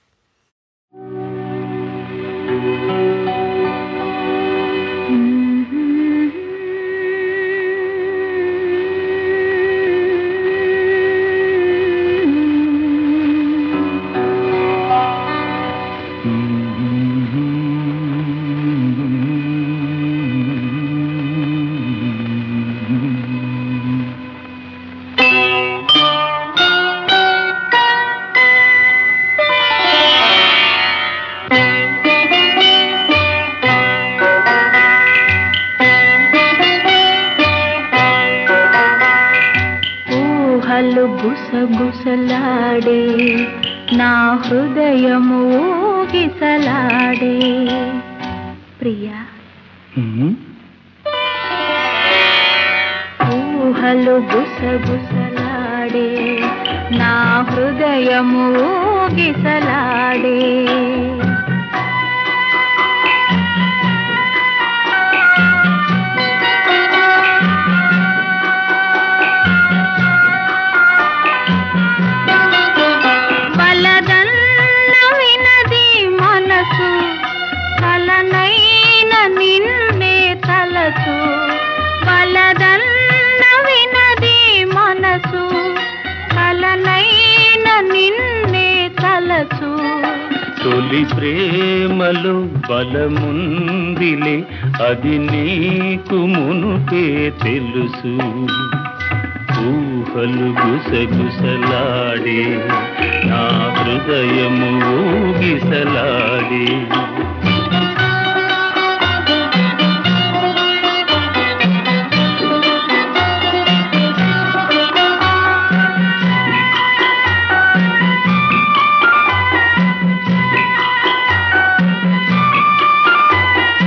ఊహలు గుసగుసలాడే నా హృదయము ఊగిసలాడే ప్రియా ఊహలు గుసగుసలాడే నా హృదయము ఊగిసలాడే వలదన్న వినది మనసు కలనైన నిన్నే తలచు వలదన్న వినది మనసు కలనైన నిన్నే తలచు తొలి ప్రేమలో బలముందిలే అది నీకు మునుపే తెలుసు ఊహలు గుసగుసలాడే నా హృదయము ఊగిసలాడే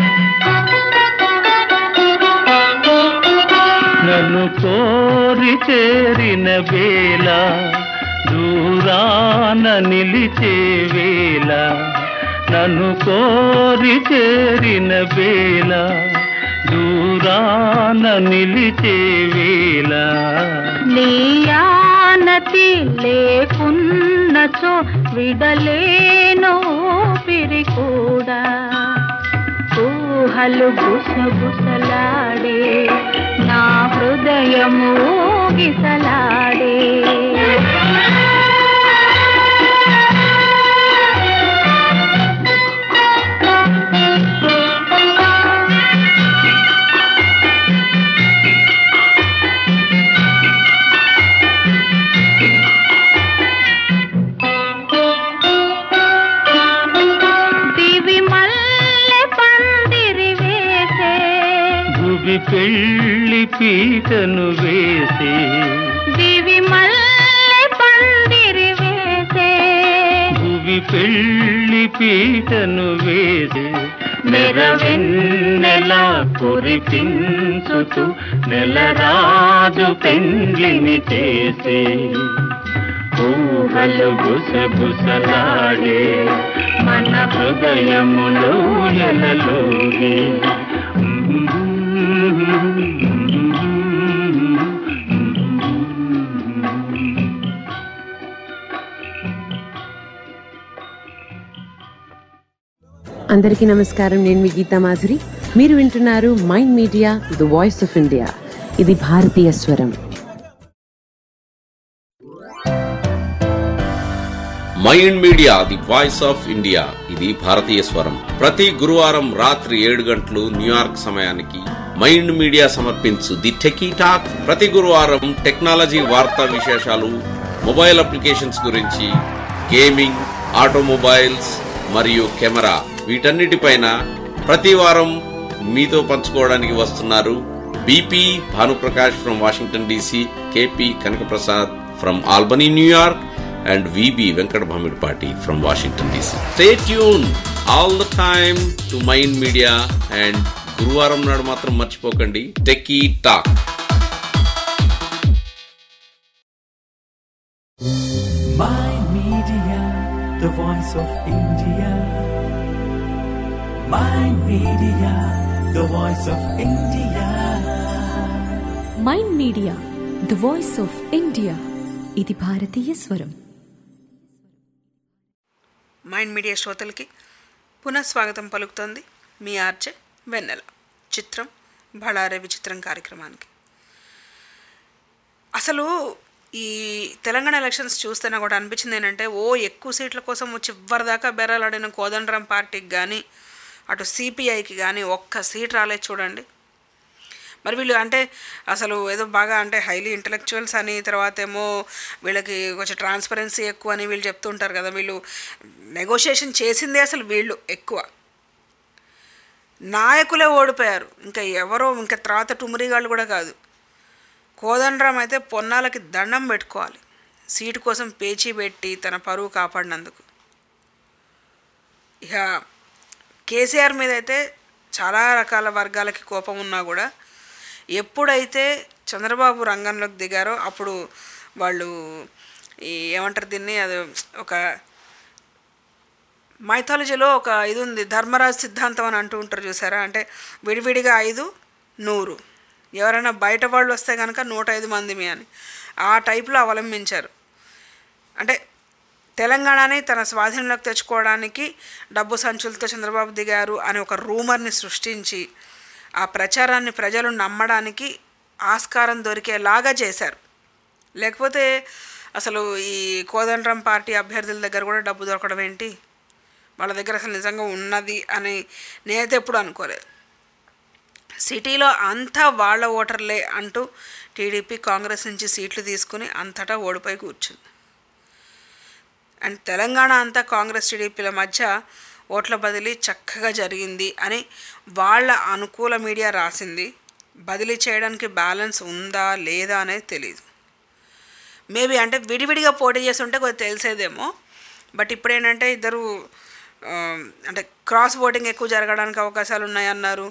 నన్ను కోరి చేరిన వేళ దూరాన నిలిచే వేళ నన్ను కోరి చేరిన వేళ దూరాన నిలిచే వేళ నీయానతి లేకున్నచో విడలేను పిరి కూడా ఊహలు గుసగుసలాడే నా హృదయము గిసలాడే దివి మల్లె పందిరి వేసే భువి పెళ్లి పీటను వేసి దివి మల్లె పందిరి వేసే భువి పెళ్లి పీటను వేసి నెరవెన్నెల కురిపించుతూ నెలరాజు పెండ్లిని చేసి ఊహలు గుసగుసలాడే మన హృదయములో ఎలలోగి అందరికీ నమస్కారం నేను మీ గీతా మాధురి మీరు వింటున్నారు Mind Media the voice of India ఇది భారతీయ స్వరం Mind Media the voice of India ఇది భారతీయ స్వరం ప్రతి గురువారం రాత్రి ఏడు గంటలు న్యూయార్క్ సమయానికి మైండ్ మీడియా సమర్పించు ది టెకీ టాక్ ప్రతి గురువారం టెక్నాలజీ వార్తా విశేషాలు మొబైల్ అప్లికేషన్స్ గురించి గేమింగ్ ఆటోమొబైల్స్ మరియు కెమెరా వీటన్నిటిపైన ప్రతి వారం మీతో పంచుకోవడానికి వస్తున్నారు BP Bhanuprakash from Washington DC KP Kanakaprasad from Albany New York and VB Venkat Bhamidpati from Washington DC. Stay tuned all the time to Mind Media and గురువారం నాడు మాత్రం మర్చిపోకండి Techie Talk Mind Media, the voice of India. Mind Media, the voice of India. Mind Media the voice of India ఇది భారతీయ స్వరం Mind media శ్రోతలకి పునఃస్వాగతం పలుకుతోంది మీ ఆర్జే వెన్నెల చిత్రం బళారే విచిత్రం కార్యక్రమానికి అసలు ఈ తెలంగాణ ఎలక్షన్స్ చూస్తే నాకు కూడా అనిపించింది ఏంటంటే ఓ ఎక్కువ సీట్ల కోసం చివరి దాకా బెర్రలాడిన కోదండరాం పార్టీకి కానీ అటు సిపిఐకి కానీ ఒక్క సీట్ రాలేదు చూడండి మరి వీళ్ళు అంటే అసలు ఏదో బాగా అంటే హైలీ ఇంటలెక్చువల్స్ అని తర్వాత ఏమో వీళ్ళకి కొంచెం ట్రాన్స్పరెన్సీ ఎక్కువ అని వీళ్ళు చెప్తుంటారు కదా వీళ్ళు నెగోషియేషన్ చేసిందే అసలు వీళ్ళు ఎక్కువ నాయకులే ఓడిపోయారు ఇంకా ఎవరో ఇంకా తర్వాత టుమరిగాళ్ళు కూడా కాదు కోదండరాం అయితే పొన్నాలకి దండం పెట్టుకోవాలి సీటు కోసం పేచీ పెట్టి తన పరువు కాపాడినందుకు ఇక కేసీఆర్ మీద అయితే చాలా రకాల వర్గాలకి కోపం ఉన్నా కూడా ఎప్పుడైతే చంద్రబాబు రంగంలోకి దిగారో అప్పుడు వాళ్ళు ఈ ఏమంటారు దీన్ని అది ఒక మైథాలజీలో ఒక ఇది ఉంది ధర్మరాజు సిద్ధాంతం అని అంటూ ఉంటారు చూసారా అంటే విడివిడిగా ఐదు నూరు ఎవరైనా బయట వాళ్ళు వస్తే కనుక నూట ఐదు మంది మీ అని ఆ టైప్లో అవలంబించారు అంటే తెలంగాణని తన స్వాధీనంలోకి తెచ్చుకోవడానికి డబ్బు సంచులతో చంద్రబాబు దిగారు అని ఒక రూమర్ని సృష్టించి ఆ ప్రచారాన్ని ప్రజలు నమ్మడానికి ఆస్కారం దొరికేలాగా చేశారు లేకపోతే అసలు ఈ కోదండరాం పార్టీ అభ్యర్థుల దగ్గర కూడా డబ్బు దొరకడం ఏంటి వాళ్ళ దగ్గర అసలు నిజంగా ఉన్నది అని నేనైతే ఎప్పుడు అనుకోలేదు సిటీలో అంతా వాళ్ళ ఓటర్లే అంటూ టీడీపీ కాంగ్రెస్ నుంచి సీట్లు తీసుకుని అంతటా ఓడిపోయి కూర్చుంది అండ్ తెలంగాణ అంతా కాంగ్రెస్ టీడీపీల మధ్య ఓట్ల బదిలీ చక్కగా జరిగింది అని వాళ్ళ అనుకూల మీడియా రాసింది బదిలీ చేయడానికి బ్యాలెన్స్ ఉందా లేదా అనేది తెలియదు మేబీ అంటే విడివిడిగా పోటీ చేస్తుంటే కొద్దిగా తెలిసేదేమో బట్ ఇప్పుడు ఏంటంటే ఇద్దరు ఆ, అంటే క్రాస్ ఓటింగ్ ఎక్కువ జరగడానికి అవకాశాలు ఉన్నాయన్నారు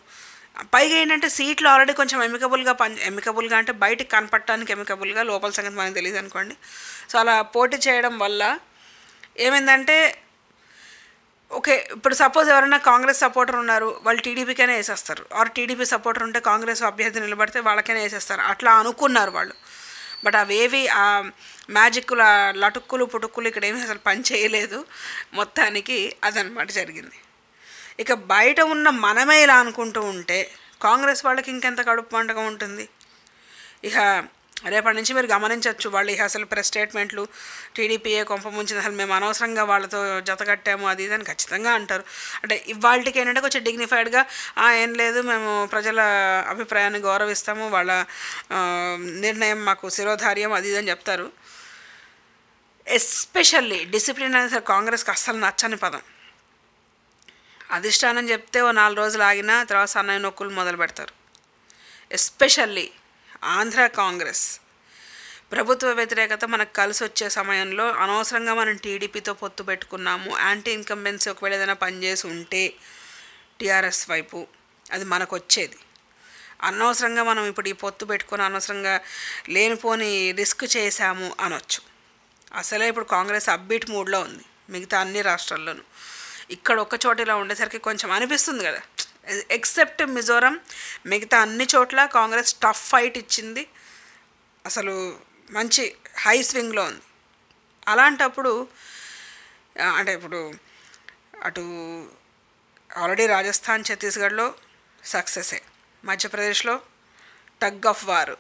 పైగా ఏంటంటే సీట్లు ఆల్రెడీ కొంచెం ఎమికబుల్గా పని ఎమికబుల్గా అంటే బయటికి కనపడటానికి ఎమికబుల్గా లోపల సంగతి మనకు తెలియదు అనుకోండి సో అలా పోటీ చేయడం వల్ల ఏమైందంటే ఓకే ఇప్పుడు సపోజ్ ఎవరైనా కాంగ్రెస్ సపోర్టర్ ఉన్నారు వాళ్ళు టీడీపీకైనా వేసేస్తారు ఆర్ టీడీపీ సపోర్టర్ ఉంటే కాంగ్రెస్ అభ్యర్థి నిలబడితే వాళ్ళకైనా వేసేస్తారు అట్లా అనుకున్నారు వాళ్ళు బట్ అవేవి ఆ మ్యాజిక్లు ఆ లటుక్కులు పుటుక్కులు ఇక్కడ ఏమీ అసలు పని చేయలేదు మొత్తానికి అదనమాట జరిగింది ఇక బయట ఉన్న మనమే ఇలా అనుకుంటూ ఉంటే కాంగ్రెస్ వాళ్ళకి ఇంకెంత కడుపు పండుగ ఉంటుంది ఇక రేపటి నుంచి మీరు గమనించవచ్చు వాళ్ళు ఇక అసలు ప్రెస్ స్టేట్మెంట్లు టీడీపీఏ కొంప ముంచింది అసలు మేము అనవసరంగా వాళ్ళతో జతకట్టాము అది ఇది అని ఖచ్చితంగా అంటారు అంటే ఇవాళకి ఏంటంటే కొంచెం డిగ్నిఫైడ్గా ఏం లేదు మేము ప్రజల అభిప్రాయాన్ని గౌరవిస్తాము వాళ్ళ ఆ, నిర్ణయం మాకు శిరోధార్యం అది ఇది అని చెప్తారు ఎస్పెషల్లీ డిసిప్లిన్ అనేది అసలు కాంగ్రెస్కి అస్సలు నచ్చని పదం అధిష్టానం చెప్తే ఓ నాలుగు రోజులు ఆగినా తర్వాత సన్నయ్య నొక్కులు మొదలు పెడతారు ఎస్పెషల్లీ ఆంధ్ర కాంగ్రెస్ ప్రభుత్వ వ్యతిరేకత మనకు కలిసి వచ్చే సమయంలో అనవసరంగా మనం టీడీపీతో పొత్తు పెట్టుకున్నాము యాంటీ ఇన్కంబెన్సీ ఒకవేళ ఏదైనా పనిచేసి ఉంటే టీఆర్ఎస్ వైపు అది మనకు వచ్చేది అనవసరంగా మనం ఇప్పుడు ఈ పొత్తు పెట్టుకొని అనవసరంగా లేనిపోని రిస్క్ చేశాము అనొచ్చు అసలే ఇప్పుడు కాంగ్రెస్ అబ్బీట్ మూడ్లో ఉంది మిగతా అన్ని రాష్ట్రాల్లోనూ ఇక్కడ ఒక్క చోట ఇలా ఉండేసరికి కొంచెం అనిపిస్తుంది కదా ఎక్సెప్ట్ మిజోరం మిగతా అన్ని చోట్ల కాంగ్రెస్ టఫ్ ఫైట్ ఇచ్చింది అసలు మంచి హై స్వింగ్లో ఉంది అలాంటప్పుడు ఆ, అంటే ఇప్పుడు అటు ఆల్రెడీ రాజస్థాన్ ఛత్తీస్గఢ్లో సక్సెసే మధ్యప్రదేశ్లో టగ్ ఆఫ్ వారు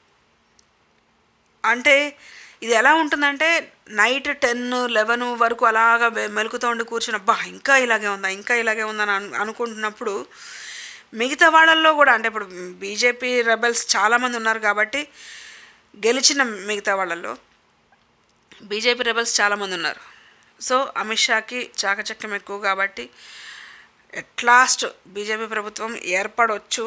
అంటే ఇది ఎలా ఉంటుందంటే నైట్ టెన్ లెవెన్ వరకు అలాగా వె- మెలుకుతూ ఉండి కూర్చుని అబ్బా ఇంకా ఇలాగే ఉందా ఇంకా ఇలాగే ఉందని అను అనుకుంటున్నప్పుడు మిగతా వాళ్ళల్లో కూడా అంటే ఇప్పుడు బీజేపీ రెబల్స్ చాలామంది ఉన్నారు కాబట్టి గెలిచిన మిగతా వాళ్ళల్లో బీజేపీ రెబల్స్ చాలామంది ఉన్నారు సో అమిత్ షాకి చాకచక్యం ఎక్కువ కాబట్టి ఎట్ లాస్ట్ బీజేపీ ప్రభుత్వం ఏర్పడవచ్చు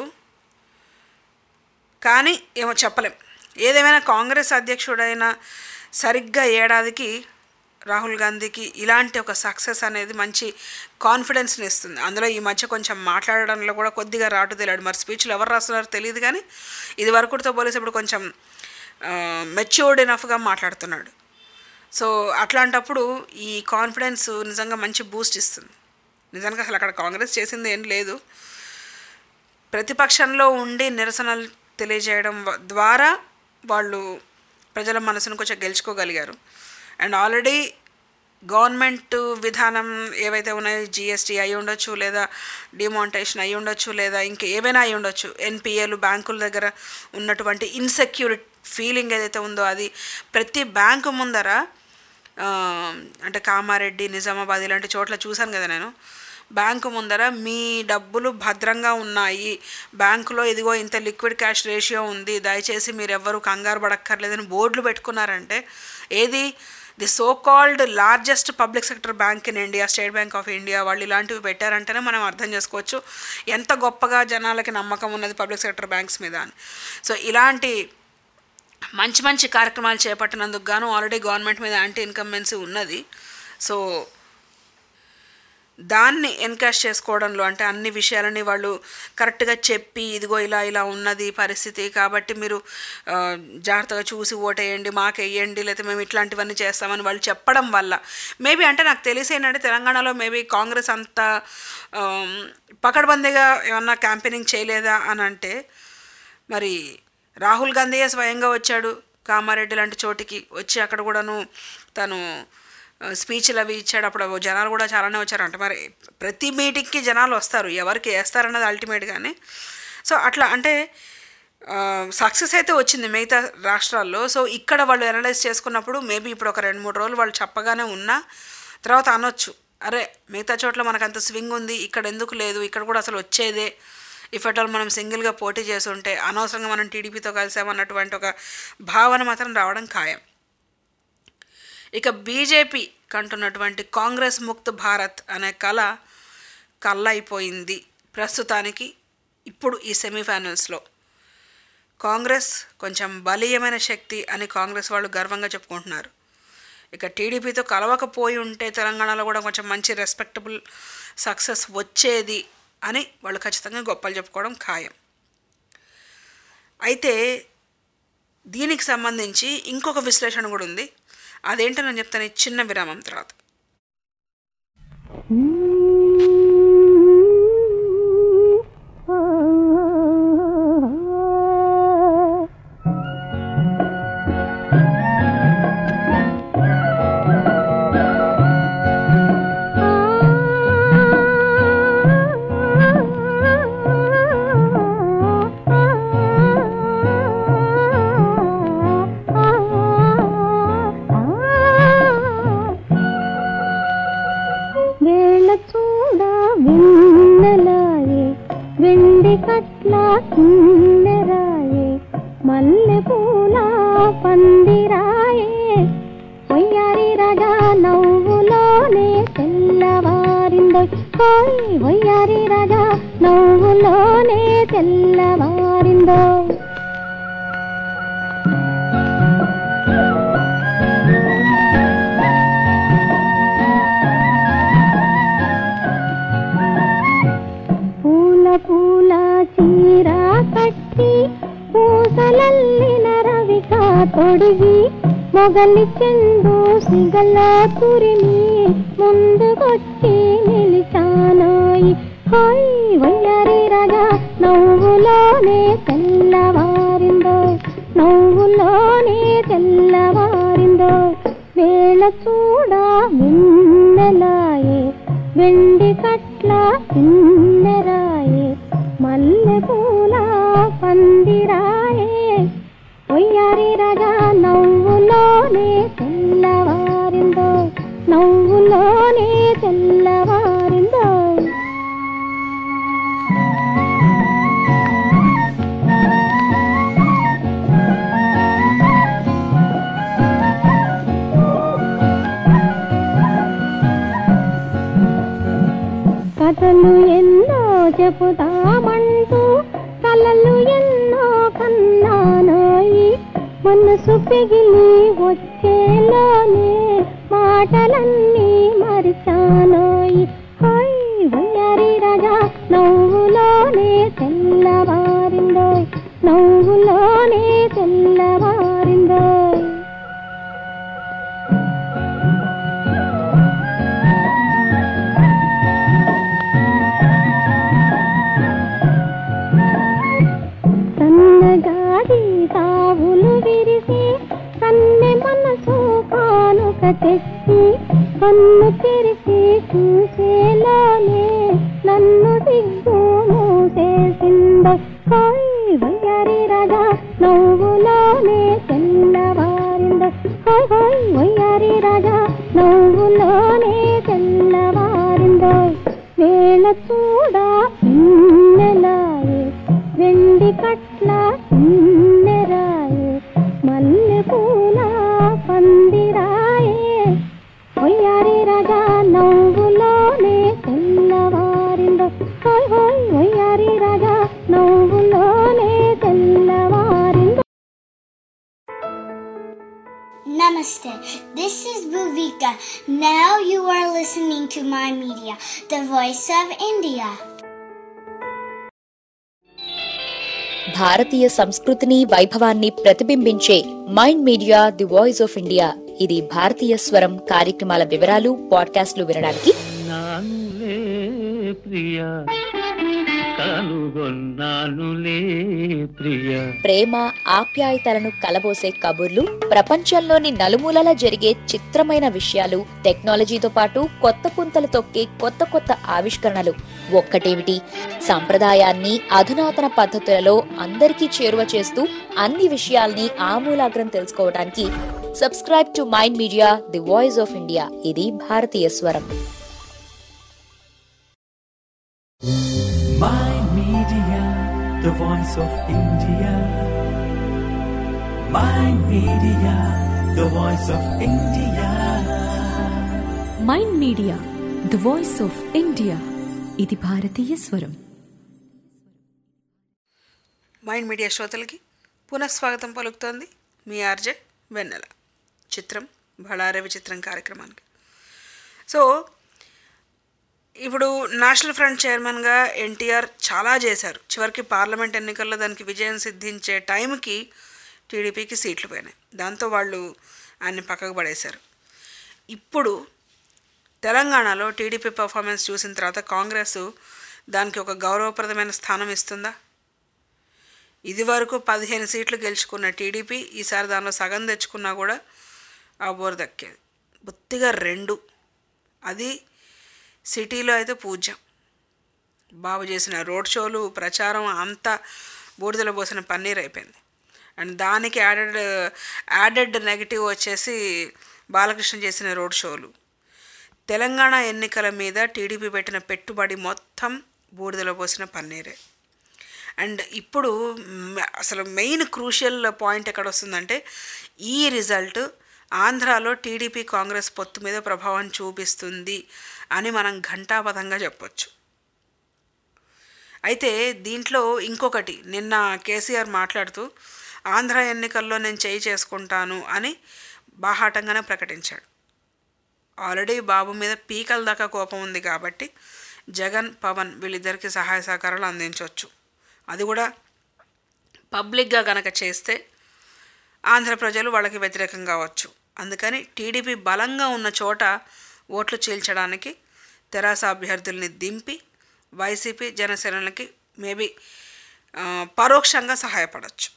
కానీ ఏమో చెప్పలేం ఏదేమైనా కాంగ్రెస్ అధ్యక్షుడైన సరిగ్గా ఏడాదికి రాహుల్ గాంధీకి ఇలాంటి ఒక సక్సెస్ అనేది మంచి కాన్ఫిడెన్స్ని ఇస్తుంది అందులో ఈ మధ్య కొంచెం మాట్లాడడంలో కూడా కొద్దిగా రాటు తెలియడు మరి స్పీచ్లు ఎవరు రాస్తున్నారో తెలియదు కానీ ఇది వరకుతో పోలీసు ఇప్పుడు కొంచెం మెచ్యూర్డ్ ఎనఫ్గా మాట్లాడుతున్నాడు సో అట్లాంటప్పుడు ఈ కాన్ఫిడెన్స్ నిజంగా మంచి బూస్ట్ ఇస్తుంది నిజంగా అసలు అక్కడ కాంగ్రెస్ చేసింది ఏం లేదు ప్రతిపక్షంలో ఉండి నిరసనలు తెలియజేయడం వ- ద్వారా వాళ్ళు ప్రజల మనసును కొంచెం గెలుచుకోగలిగారు అండ్ ఆల్రెడీ గవర్నమెంట్ విధానం ఏవైతే ఉన్నాయో జిఎస్టీ అయి ఉండొచ్చు లేదా డిమానిటేషన్ అయి ఉండొచ్చు లేదా ఇంకా ఏవైనా అయి ఉండొచ్చు ఎన్పిఏలు బ్యాంకుల దగ్గర ఉన్నటువంటి ఇన్సెక్యూరిటీ ఫీలింగ్ ఏదైతే ఉందో అది ప్రతి బ్యాంకు ముందర ఆ, అంటే కామారెడ్డి నిజామాబాద్ ఇలాంటి చోట్ల చూశాను కదా నేను బ్యాంకు ముందర మీ డబ్బులు భద్రంగా ఉన్నాయి బ్యాంకులో ఇదిగో ఇంత లిక్విడ్ క్యాష్ రేషియో ఉంది దయచేసి మీరు ఎవ్వరు కంగారు పడక్కర్లేదని బోర్డులు పెట్టుకున్నారంటే ఏది the so called largest public sector bank in India State Bank of India వాళ్ళు ఇలాంటివి పెట్టారంటేనే మనం అర్థం చేసుకోవచ్చు ఎంత గొప్పగా జనాలకి నమ్మకం ఉన్నది పబ్లిక్ సెక్టర్ బ్యాంక్స్ మీద అని సో ఇలాంటి మంచి మంచి కార్యక్రమాలు చేపట్టినందుకు గాను ఆల్రెడీ గవర్నమెంట్ మీద యాంటీ ఇన్కంబెన్సీ ఉన్నది సో దాన్ని ఎన్కాష్ చేసుకోవడంలో అంటే అన్ని విషయాలని వాళ్ళు కరెక్ట్గా చెప్పి ఇదిగో ఇలా ఇలా ఉన్నది పరిస్థితి కాబట్టి మీరు ఆ, జాగ్రత్తగా చూసి ఓటేయండి మాకు వేయండి లేకపోతే మేము ఇట్లాంటివన్నీ చేస్తామని వాళ్ళు చెప్పడం వల్ల మేబీ అంటే నాకు తెలిసి ఏంటంటే తెలంగాణలో మేబీ కాంగ్రెస్ అంత ఆమ్, పకడ్బందీగా ఏమన్నా క్యాంపెయినింగ్ చేయలేదా అని అంటే మరి రాహుల్ గాంధీయే స్వయంగా వచ్చాడు కామారెడ్డి లాంటి చోటికి వచ్చి అక్కడ కూడాను తను ఆ, స్పీచ్లు అవి ఇచ్చాడు అప్పుడు జనాలు కూడా చాలానే వచ్చారు అంటే మరి ప్రతి మీటింగ్కి జనాలు వస్తారు ఎవరికి వేస్తారన్నది అల్టిమేట్గానే సో అట్లా అంటే సక్సెస్ అయితే వచ్చింది మిగతా రాష్ట్రాల్లో సో ఇక్కడ వాళ్ళు అనలైజ్ చేసుకున్నప్పుడు మేబీ ఇప్పుడు ఒక రెండు మూడు రోజులు వాళ్ళు చెప్పగానే ఉన్నా తర్వాత అనొచ్చు అరే మిగతా చోట్ల మనకు అంత స్వింగ్ ఉంది ఇక్కడ ఎందుకు లేదు ఇక్కడ కూడా అసలు వచ్చేదే ఇఫ్ అట్ ఆల్ మనం సింగిల్గా పోటీ చేసి ఉంటే అనవసరంగా మనం టీడీపీతో కలిసామన్నటువంటి ఒక భావన మాత్రం రావడం ఖాయం ఇక బీజేపీ కంటున్నటువంటి కాంగ్రెస్ ముక్త్ భారత్ అనే కళ కళ్ళైపోయింది ప్రస్తుతానికి ఇప్పుడు ఈ సెమీఫైనల్స్లో కాంగ్రెస్ కొంచెం బలీయమైన శక్తి అని కాంగ్రెస్ వాళ్ళు గర్వంగా చెప్పుకుంటున్నారు ఇక టీడీపీతో కలవకపోయి ఉంటే తెలంగాణలో కూడా కొంచెం మంచి రెస్పెక్టబుల్ సక్సెస్ వచ్చేది అని వాళ్ళు ఖచ్చితంగా గొప్పలు చెప్పుకోవడం ఖాయం అయితే దీనికి సంబంధించి ఇంకొక విశ్లేషణ కూడా ఉంది అదేంటో నేను చెప్తాను ఈ చిన్న విరామం తర్వాత వేళ చూడ వెన్నెలాయే వెండి కట్ల కిన్నెరాయే మల్లె పూల పందిరాయే వయ్యారి రగా నవ్వులోనే తెల్లవారిందో హోయ్ వయ్యారి రగా నవ్వులోనే తెల్లవారిందో పూల పూల చీర కట్టి పూసలల్లిన రవిక తొడిగి మొగలి చెండు సిగల కురిమి ముందుకొచ్చి నిలిచానాయి హాయ్ వయ్యారి రగా నవ్వులోనే తెల్లవారిందో నవ్వులోనే తెల్లవారిందో వేళ చూడ వెన్నెలాయే వెండి కట్ల కిన్నెరాయే మల్లె పూల పందిరాయే ఒయ్యారి రగా నవ్వులోనే తెల్లవారిందో నవ్వులోనే తెల్లవారిందో కథలు ఎన్నో చెబుతామంటూ కలలు ఎన్నో కన్నానాయి మనసు పెగిలి వచ్చేలోనే మాటలన్నీ మరిచానాయి హాయ్ వయ్యారి రాజా నవ్వులోనే తెల్లవారిందో నవ్వులోనే తెల్లవారిందో సన్నగాడి తావులు విరిసి కన్నె మనసు కానుక తెచ్చి కన్ను తెరిచి చూసేలానే నన్ను సిగ్గు మూసేసిందో హాయ్ వయ్యారి రాజా నవ్వులోనే తెల్లవారిందో హాయ్ హాయ్ వయ్యారి రాజా నవ్వులోనే తెల్లవారిందో వేళ చూడ పిన్నెలాయే వెండి కట్ల కిన్నెరాయే మల్లె పూల పందిరాయే వయ్యారి రాజా నవ్వులోనే తెల్లవారిందో హాయ్ హాయ్ వయ్యారి రాజా నవ్వులోనే తెల్లవారిందో Namaste. This is Bhuvika. Now you are listening to my media, the voice of India. భారతీయ సంస్కృతిని వైభవాన్ని ప్రతిబింబించే Mind Media the voice of India ఇది భారతీయ స్వరం కార్యక్రమాల వివరాలు పాడ్కాస్ట్లు వినడానికి నానులే ప్రియ కనుగొన్నానులే ప్రియ ప్రేమ ఆప్యాయతలను కలబోసే కబుర్లు ప్రపంచంలోని నలుమూలలా జరిగే చిత్రమైన విషయాలు టెక్నాలజీతో పాటు కొత్త పుంతలు తొక్కే కొత్త కొత్త ఆవిష్కరణలు ఒక్కటేమిటి సంప్రదాయాన్ని అధునాతన పద్ధతులలో అందరికీ చేరువ చేస్తూ అన్ని విషయాల్ని ఆమూలాగ్రం తెలుసుకోవడానికి subscribe to Mind Media the voice of India ఇది భారతీయ స్వరం Mind Media, the voice of India. Mind Media, the voice of India. Mind Media the voice of India ఇది భారతీయ స్వరం మైండ్ మీడియా శ్రోతలకి పునఃస్వాగతం పలుకుతోంది మీ ఆర్జే వెన్నెల చిత్రం బళారే విచిత్రం కార్యక్రమానికి సో ఇప్పుడు నేషనల్ ఫ్రంట్ చైర్మన్గా ఎన్టీఆర్ చాలా చేశారు చివరికి పార్లమెంట్ ఎన్నికల్లో దానికి విజయం సిద్ధించే టైంకి టీడీపీకి సీట్లు పోయినాయి దాంతో వాళ్ళు ఆయన్ని పక్కకు పడేశారు ఇప్పుడు తెలంగాణలో టీడీపీ పర్ఫార్మెన్స్ చూసిన తర్వాత కాంగ్రెస్ దానికి ఒక గౌరవప్రదమైన స్థానం ఇస్తుందా ఇదివరకు పదిహేను సీట్లు గెలుచుకున్న టీడీపీ ఈసారి దానిలో సగం తెచ్చుకున్నా కూడా ఆ బోర్ దక్కేది బొత్తిగా రెండు అది సిటీలో అయితే పూజ్యం బాబు చేసిన రోడ్ షోలు ప్రచారం అంతా బూడిదలో పోసిన పన్నీర్ అయిపోయింది అండ్ దానికి యాడెడ్ యాడెడ్ నెగిటివ్ వచ్చేసి బాలకృష్ణ చేసిన రోడ్ షోలు తెలంగాణ ఎన్నికల మీద టీడీపీ పెట్టిన పెట్టుబడి మొత్తం బూడిదలో పోసిన పన్నీరే అండ్ ఇప్పుడు మ- అసలు మెయిన్ క్రూషియల్ పాయింట్ ఎక్కడ వస్తుందంటే ఈ రిజల్ట్ ఆంధ్రాలో టీడీపీ కాంగ్రెస్ పొత్తు మీద ప్రభావం చూపిస్తుంది అని మనం ఘంటాపథంగా చెప్పొచ్చు అయితే దీంట్లో ఇంకొకటి నిన్న కేసీఆర్ మాట్లాడుతూ ఆంధ్ర ఎన్నికల్లో నేను చేయి చేసుకుంటాను అని బాహాటంగానే ప్రకటించాడు ఆల్రెడీ బాబు మీద పీకల దాకా కోపం ఉంది కాబట్టి జగన్ పవన్ వీళ్ళిద్దరికి సహాయ సహకారాలు అందించవచ్చు అది కూడా పబ్లిక్గా గనక చేస్తే ఆంధ్ర ప్రజలు వాళ్ళకి వ్యతిరేకం కావచ్చు అందుకని టీడీపీ బలంగా ఉన్న చోట ఓట్లు చీల్చడానికి తెరాస అభ్యర్థుల్ని దింపి వైసీపీ జనసేనలకి మేబీ పరోక్షంగా సహాయపడవచ్చు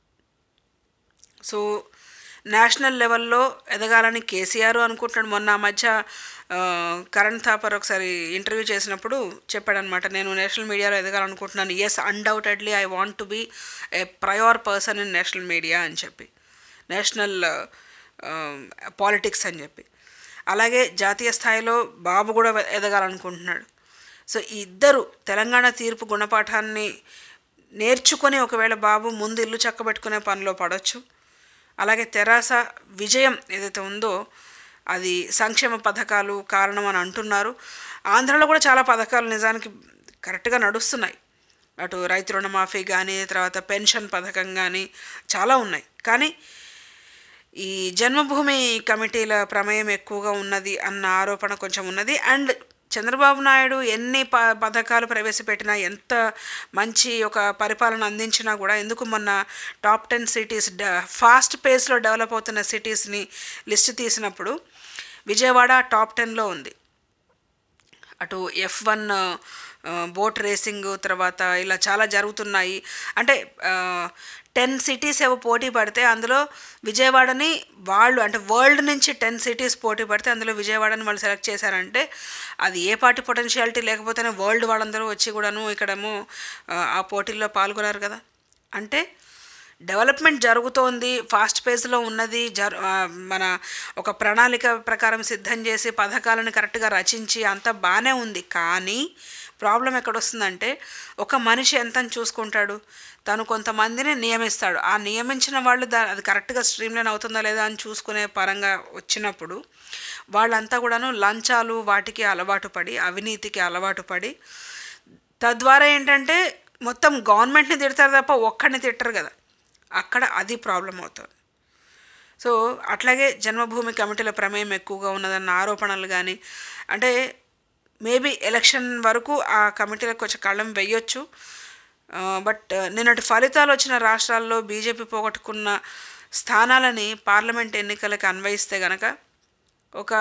సో నేషనల్ లెవెల్లో ఎదగాలని కేసీఆర్ అనుకుంటున్నాడు మొన్న ఆ మధ్య ఆ, కరణ్ థాపర్ ఒకసారి ఇంటర్వ్యూ చేసినప్పుడు చెప్పాడనమాట నేను నేషనల్ మీడియాలో ఎదగాలనుకుంటున్నాను yes undoubtedly I want to be a prior person in national media అని చెప్పి నేషనల్ పాలిటిక్స్ అని చెప్పి అలాగే జాతీయ స్థాయిలో బాబు కూడా ఎదగాలనుకుంటున్నాడు సో ఈ ఇద్దరు తెలంగాణ తీర్పు గుణపాఠాన్ని నేర్చుకొని ఒకవేళ బాబు ముందు ఇల్లు చక్కబెట్టుకునే పనిలో పడవచ్చు అలాగే తెరాస విజయం ఏదైతే ఉందో అది సంక్షేమ పథకాలు కారణం అని అంటున్నారు ఆంధ్రలో కూడా చాలా పథకాలు నిజానికి కరెక్ట్గా నడుస్తున్నాయి అటు రైతు రుణమాఫీ కానీ తర్వాత పెన్షన్ పథకం కానీ చాలా ఉన్నాయి కానీ ఈ జన్మభూమి కమిటీల ప్రమేయం ఎక్కువగా ఉన్నది అన్న ఆరోపణ కొంచెం ఉన్నది అండ్ చంద్రబాబు నాయుడు ఎన్ని ప పథకాలు ప్రవేశపెట్టినా ఎంత మంచి ఒక పరిపాలన అందించినా కూడా ఎందుకు మొన్న టాప్ టెన్ సిటీస్ ఫాస్ట్ పేస్లో డెవలప్ అవుతున్న సిటీస్ని లిస్ట్ తీసినప్పుడు విజయవాడ టాప్ టెన్లో ఉంది అటు ఎఫ్ వన్ బోట్ రేసింగ్ తర్వాత ఇలా చాలా జరుగుతున్నాయి అంటే టెన్ సిటీస్ ఏవో పోటీ పడితే అందులో విజయవాడని వాళ్ళు అంటే వరల్డ్ నుంచి టెన్ సిటీస్ పోటీ పడితే అందులో విజయవాడని వాళ్ళు సెలెక్ట్ చేశారంటే అది ఏ పార్టీ పొటెన్షియాలిటీ లేకపోతేనే వరల్డ్ వాళ్ళందరూ వచ్చి కూడాను ఇక్కడేమో ఆ, ఆ పోటీల్లో పాల్గొన్నారు కదా అంటే డెవలప్మెంట్ జరుగుతోంది ఫాస్ట్ పేజ్లో ఉన్నది జరు ఆ, మన ఒక ప్రణాళిక ప్రకారం సిద్ధం చేసి పథకాలను కరెక్ట్గా రచించి అంతా బాగానే ఉంది కానీ ప్రాబ్లం ఎక్కడొస్తుందంటే ఒక మనిషి ఎంతని చూసుకుంటాడు తను కొంతమందిని నియమిస్తాడు ఆ నియమించిన వాళ్ళు దా అది కరెక్ట్గా స్ట్రీమ్లైన్ అవుతుందా లేదా అని చూసుకునే పరంగా వచ్చినప్పుడు వాళ్ళంతా కూడాను లంచాలు వాటికి అలవాటు పడి అవినీతికి అలవాటు పడి తద్వారా ఏంటంటే మొత్తం గవర్నమెంట్ని తిడతారు తప్ప ఒక్కడిని తిట్టరు కదా అక్కడ అది ప్రాబ్లం అవుతుంది సో అట్లాగే జన్మభూమి కమిటీల ప్రమేయం ఎక్కువగా ఉన్నదన్న ఆరోపణలు కానీ అంటే మేబీ ఎలక్షన్ వరకు ఆ కమిటీలకు కొంచెం కళ్ళం వేయొచ్చు బట్ నిన్నటి ఫలితాలు వచ్చిన రాష్ట్రాల్లో బీజేపీ పోగొట్టుకున్న స్థానాలని పార్లమెంట్ ఎన్నికలకు అన్వయిస్తే గనక ఒక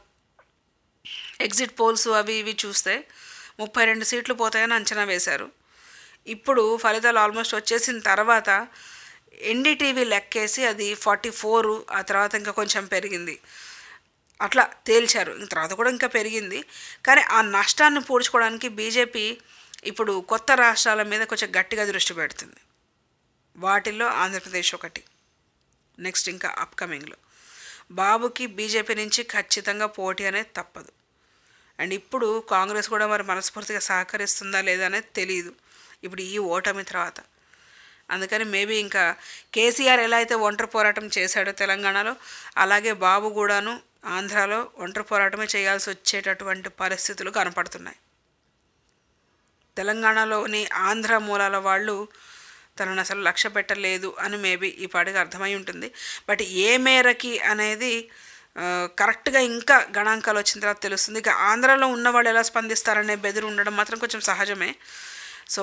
ఎగ్జిట్ పోల్స్ అవి ఇవి చూస్తే ముప్పై రెండు సీట్లు పోతాయని అంచనా వేశారు ఇప్పుడు ఫలితాలు ఆల్మోస్ట్ వచ్చేసిన తర్వాత ఎన్డీటీవీ లెక్కేసి అది ఫార్టీ ఫోర్ ఆ తర్వాత ఇంకా కొంచెం పెరిగింది అట్లా తేల్చారు ఇంక తర్వాత కూడా ఇంకా పెరిగింది కానీ ఆ నష్టాన్ని పూడ్చుకోవడానికి బీజేపీ ఇప్పుడు కొత్త రాష్ట్రాల మీద కొంచెం గట్టిగా దృష్టి పెడుతుంది వాటిల్లో ఆంధ్రప్రదేశ్ ఒకటి నెక్స్ట్ ఇంకా అప్కమింగ్లో బాబుకి బీజేపీ నుంచి ఖచ్చితంగా పోటీ అనేది తప్పదు అండ్ ఇప్పుడు కాంగ్రెస్ కూడా మరి మనస్ఫూర్తిగా సహకరిస్తుందా లేదా అనేది తెలియదు ఇప్పుడు ఈ ఓటమి తర్వాత అందుకని మేబీ ఇంకా కేసీఆర్ ఎలా అయితే ఒంటరి పోరాటం చేశాడో తెలంగాణలో అలాగే బాబు కూడాను ఆంధ్రాలో ఒంటరి పోరాటమే చేయాల్సి వచ్చేటటువంటి పరిస్థితులు కనపడుతున్నాయి తెలంగాణలోని ఆంధ్ర మూలాల వాళ్ళు తనను అసలు లక్ష్య పెట్టలేదు అని మేబీ ఈ పాటికి అర్థమై ఉంటుంది బట్ ఏ మేరకి అనేది ఆ, కరెక్ట్గా ఇంకా గణాంకాలు వచ్చిన తర్వాత తెలుస్తుంది ఇక ఆంధ్రాలో ఉన్న వాళ్ళు ఎలా స్పందిస్తారనే బెదిరి ఉండడం మాత్రం కొంచెం సహజమే సో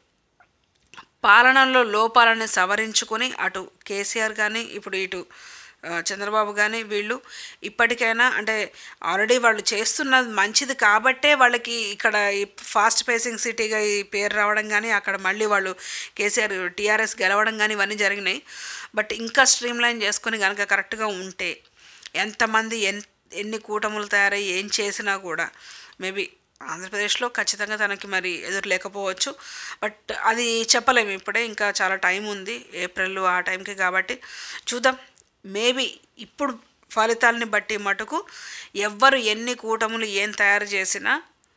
పాలనలో లోపాలని సవరించుకొని అటు కేసీఆర్ కానీ ఇప్పుడు ఇటు ఆ, చంద్రబాబు కానీ వీళ్ళు ఇప్పటికైనా అంటే ఆల్రెడీ వాళ్ళు చేస్తున్నది మంచిది కాబట్టే వాళ్ళకి ఇక్కడ ఈ ఫాస్ట్ పేసింగ్ సిటీగా ఈ పేరు రావడం కానీ అక్కడ మళ్ళీ వాళ్ళు కేసీఆర్ టీఆర్ఎస్ గెలవడం కానీ ఇవన్నీ జరిగినాయి బట్ ఇంకా స్ట్రీమ్ లైన్ చేసుకొని కనుక కరెక్ట్గా ఉంటే ఎంతమంది ఎన్ ఎన్ని కూటములు తయారై ఏం చేసినా కూడా మేబీ ఆంధ్రప్రదేశ్లో ఖచ్చితంగా తనకి మరి ఎదురు లేకపోవచ్చు బట్ అది చెప్పలేము ఇప్పుడే ఇంకా చాలా టైం ఉంది ఏప్రిల్ ఆ టైంకి కాబట్టి చూద్దాం మేబీ ఇప్పుడు ఫలితాలని బట్టి మటుకు ఎవ్వరు ఎన్ని కూటములు ఏం తయారు చేసినా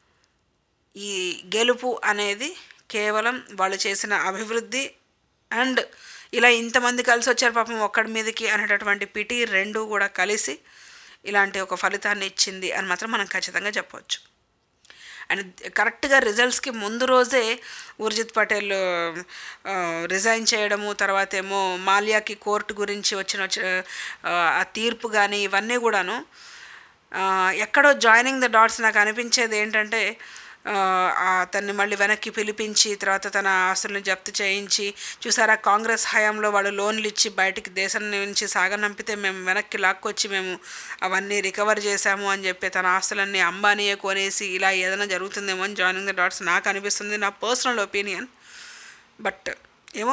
ఈ గెలుపు అనేది కేవలం వాళ్ళు చేసిన అభివృద్ధి అండ్ ఇలా ఇంతమంది కలిసి వచ్చారు పాపం ఒక్కడి మీదకి అనేటటువంటి పిటి రెండు కూడా కలిసి ఇలాంటి ఒక ఫలితాన్ని ఇచ్చింది అని మాత్రం మనం ఖచ్చితంగా చెప్పవచ్చు అండ్ కరెక్ట్గా రిజల్ట్స్కి ముందు రోజే ఉర్జిత్ పటేల్ ఆ, రిజైన్ చేయడము తర్వాత ఏమో మాల్యాకి కోర్టు గురించి వచ్చిన వచ్చ- ఆ, ఆ తీర్పు కానీ ఇవన్నీ కూడాను ఆ, ఎక్కడో జాయినింగ్ ద డాట్స్ నాకు అనిపించేది ఏంటంటే ఆ, ఆ అతన్ని మళ్ళీ వెనక్కి పిలిపించి తర్వాత తన ఆస్తుల్ని జప్తు చేయించి చూసారా కాంగ్రెస్ హయాంలో వాళ్ళు లోన్లు ఇచ్చి బయటికి దేశం నుంచి సాగనంపితే మేము వెనక్కి లాక్కొచ్చి మేము అవన్నీ రికవర్ చేశాము అని చెప్పి తన ఆస్తులన్నీ అంబానీయే కొనేసి ఇలా ఏదైనా జరుగుతుందేమో అని జాయినింగ్ ద డాట్స్ నాకు అనిపిస్తుంది నా పర్సనల్ ఒపీనియన్ బట్ ఏమో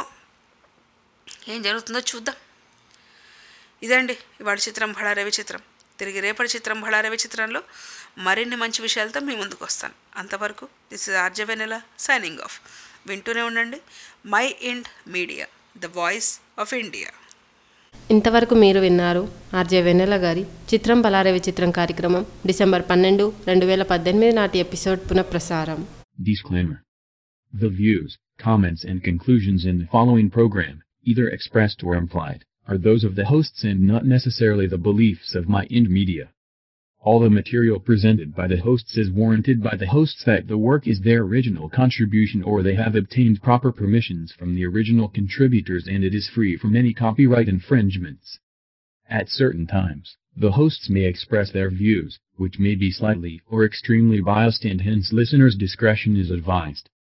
ఏం జరుగుతుందో చూద్దాం ఇదండి ఇవాళ చిత్రం భళా రవి చిత్రం తిరిగి రేపటి చిత్రం భళా రవి చిత్రంలో మరిన్ని మంచి విషయాలతో మీ ముందుకు వస్తాను అంతవరకు this is RJ Vennela signing off వింటూనే ఉండండి Mind Media the voice of India ఇంతవరకు మీరు విన్నారు ఆర్జే వెన్నెల గారి చిత్రం బలారవి చిత్రం కార్యక్రమం డిసెంబర్ పన్నెండు రెండు వేల పద్దెనిమిది నాటి ఎపిసోడ్ పునఃప్రసారం Disclaimer. The views, comments, and conclusions in the following program, either expressed or implied, are those of the hosts and not necessarily the beliefs of My Ind Media. All the material presented by the hosts is warranted by the hosts that the work is their original contribution or they have obtained proper permissions from the original contributors and it is free from any copyright infringements. At certain times, the hosts may express their views, which may be slightly or extremely biased and hence listeners' discretion is advised.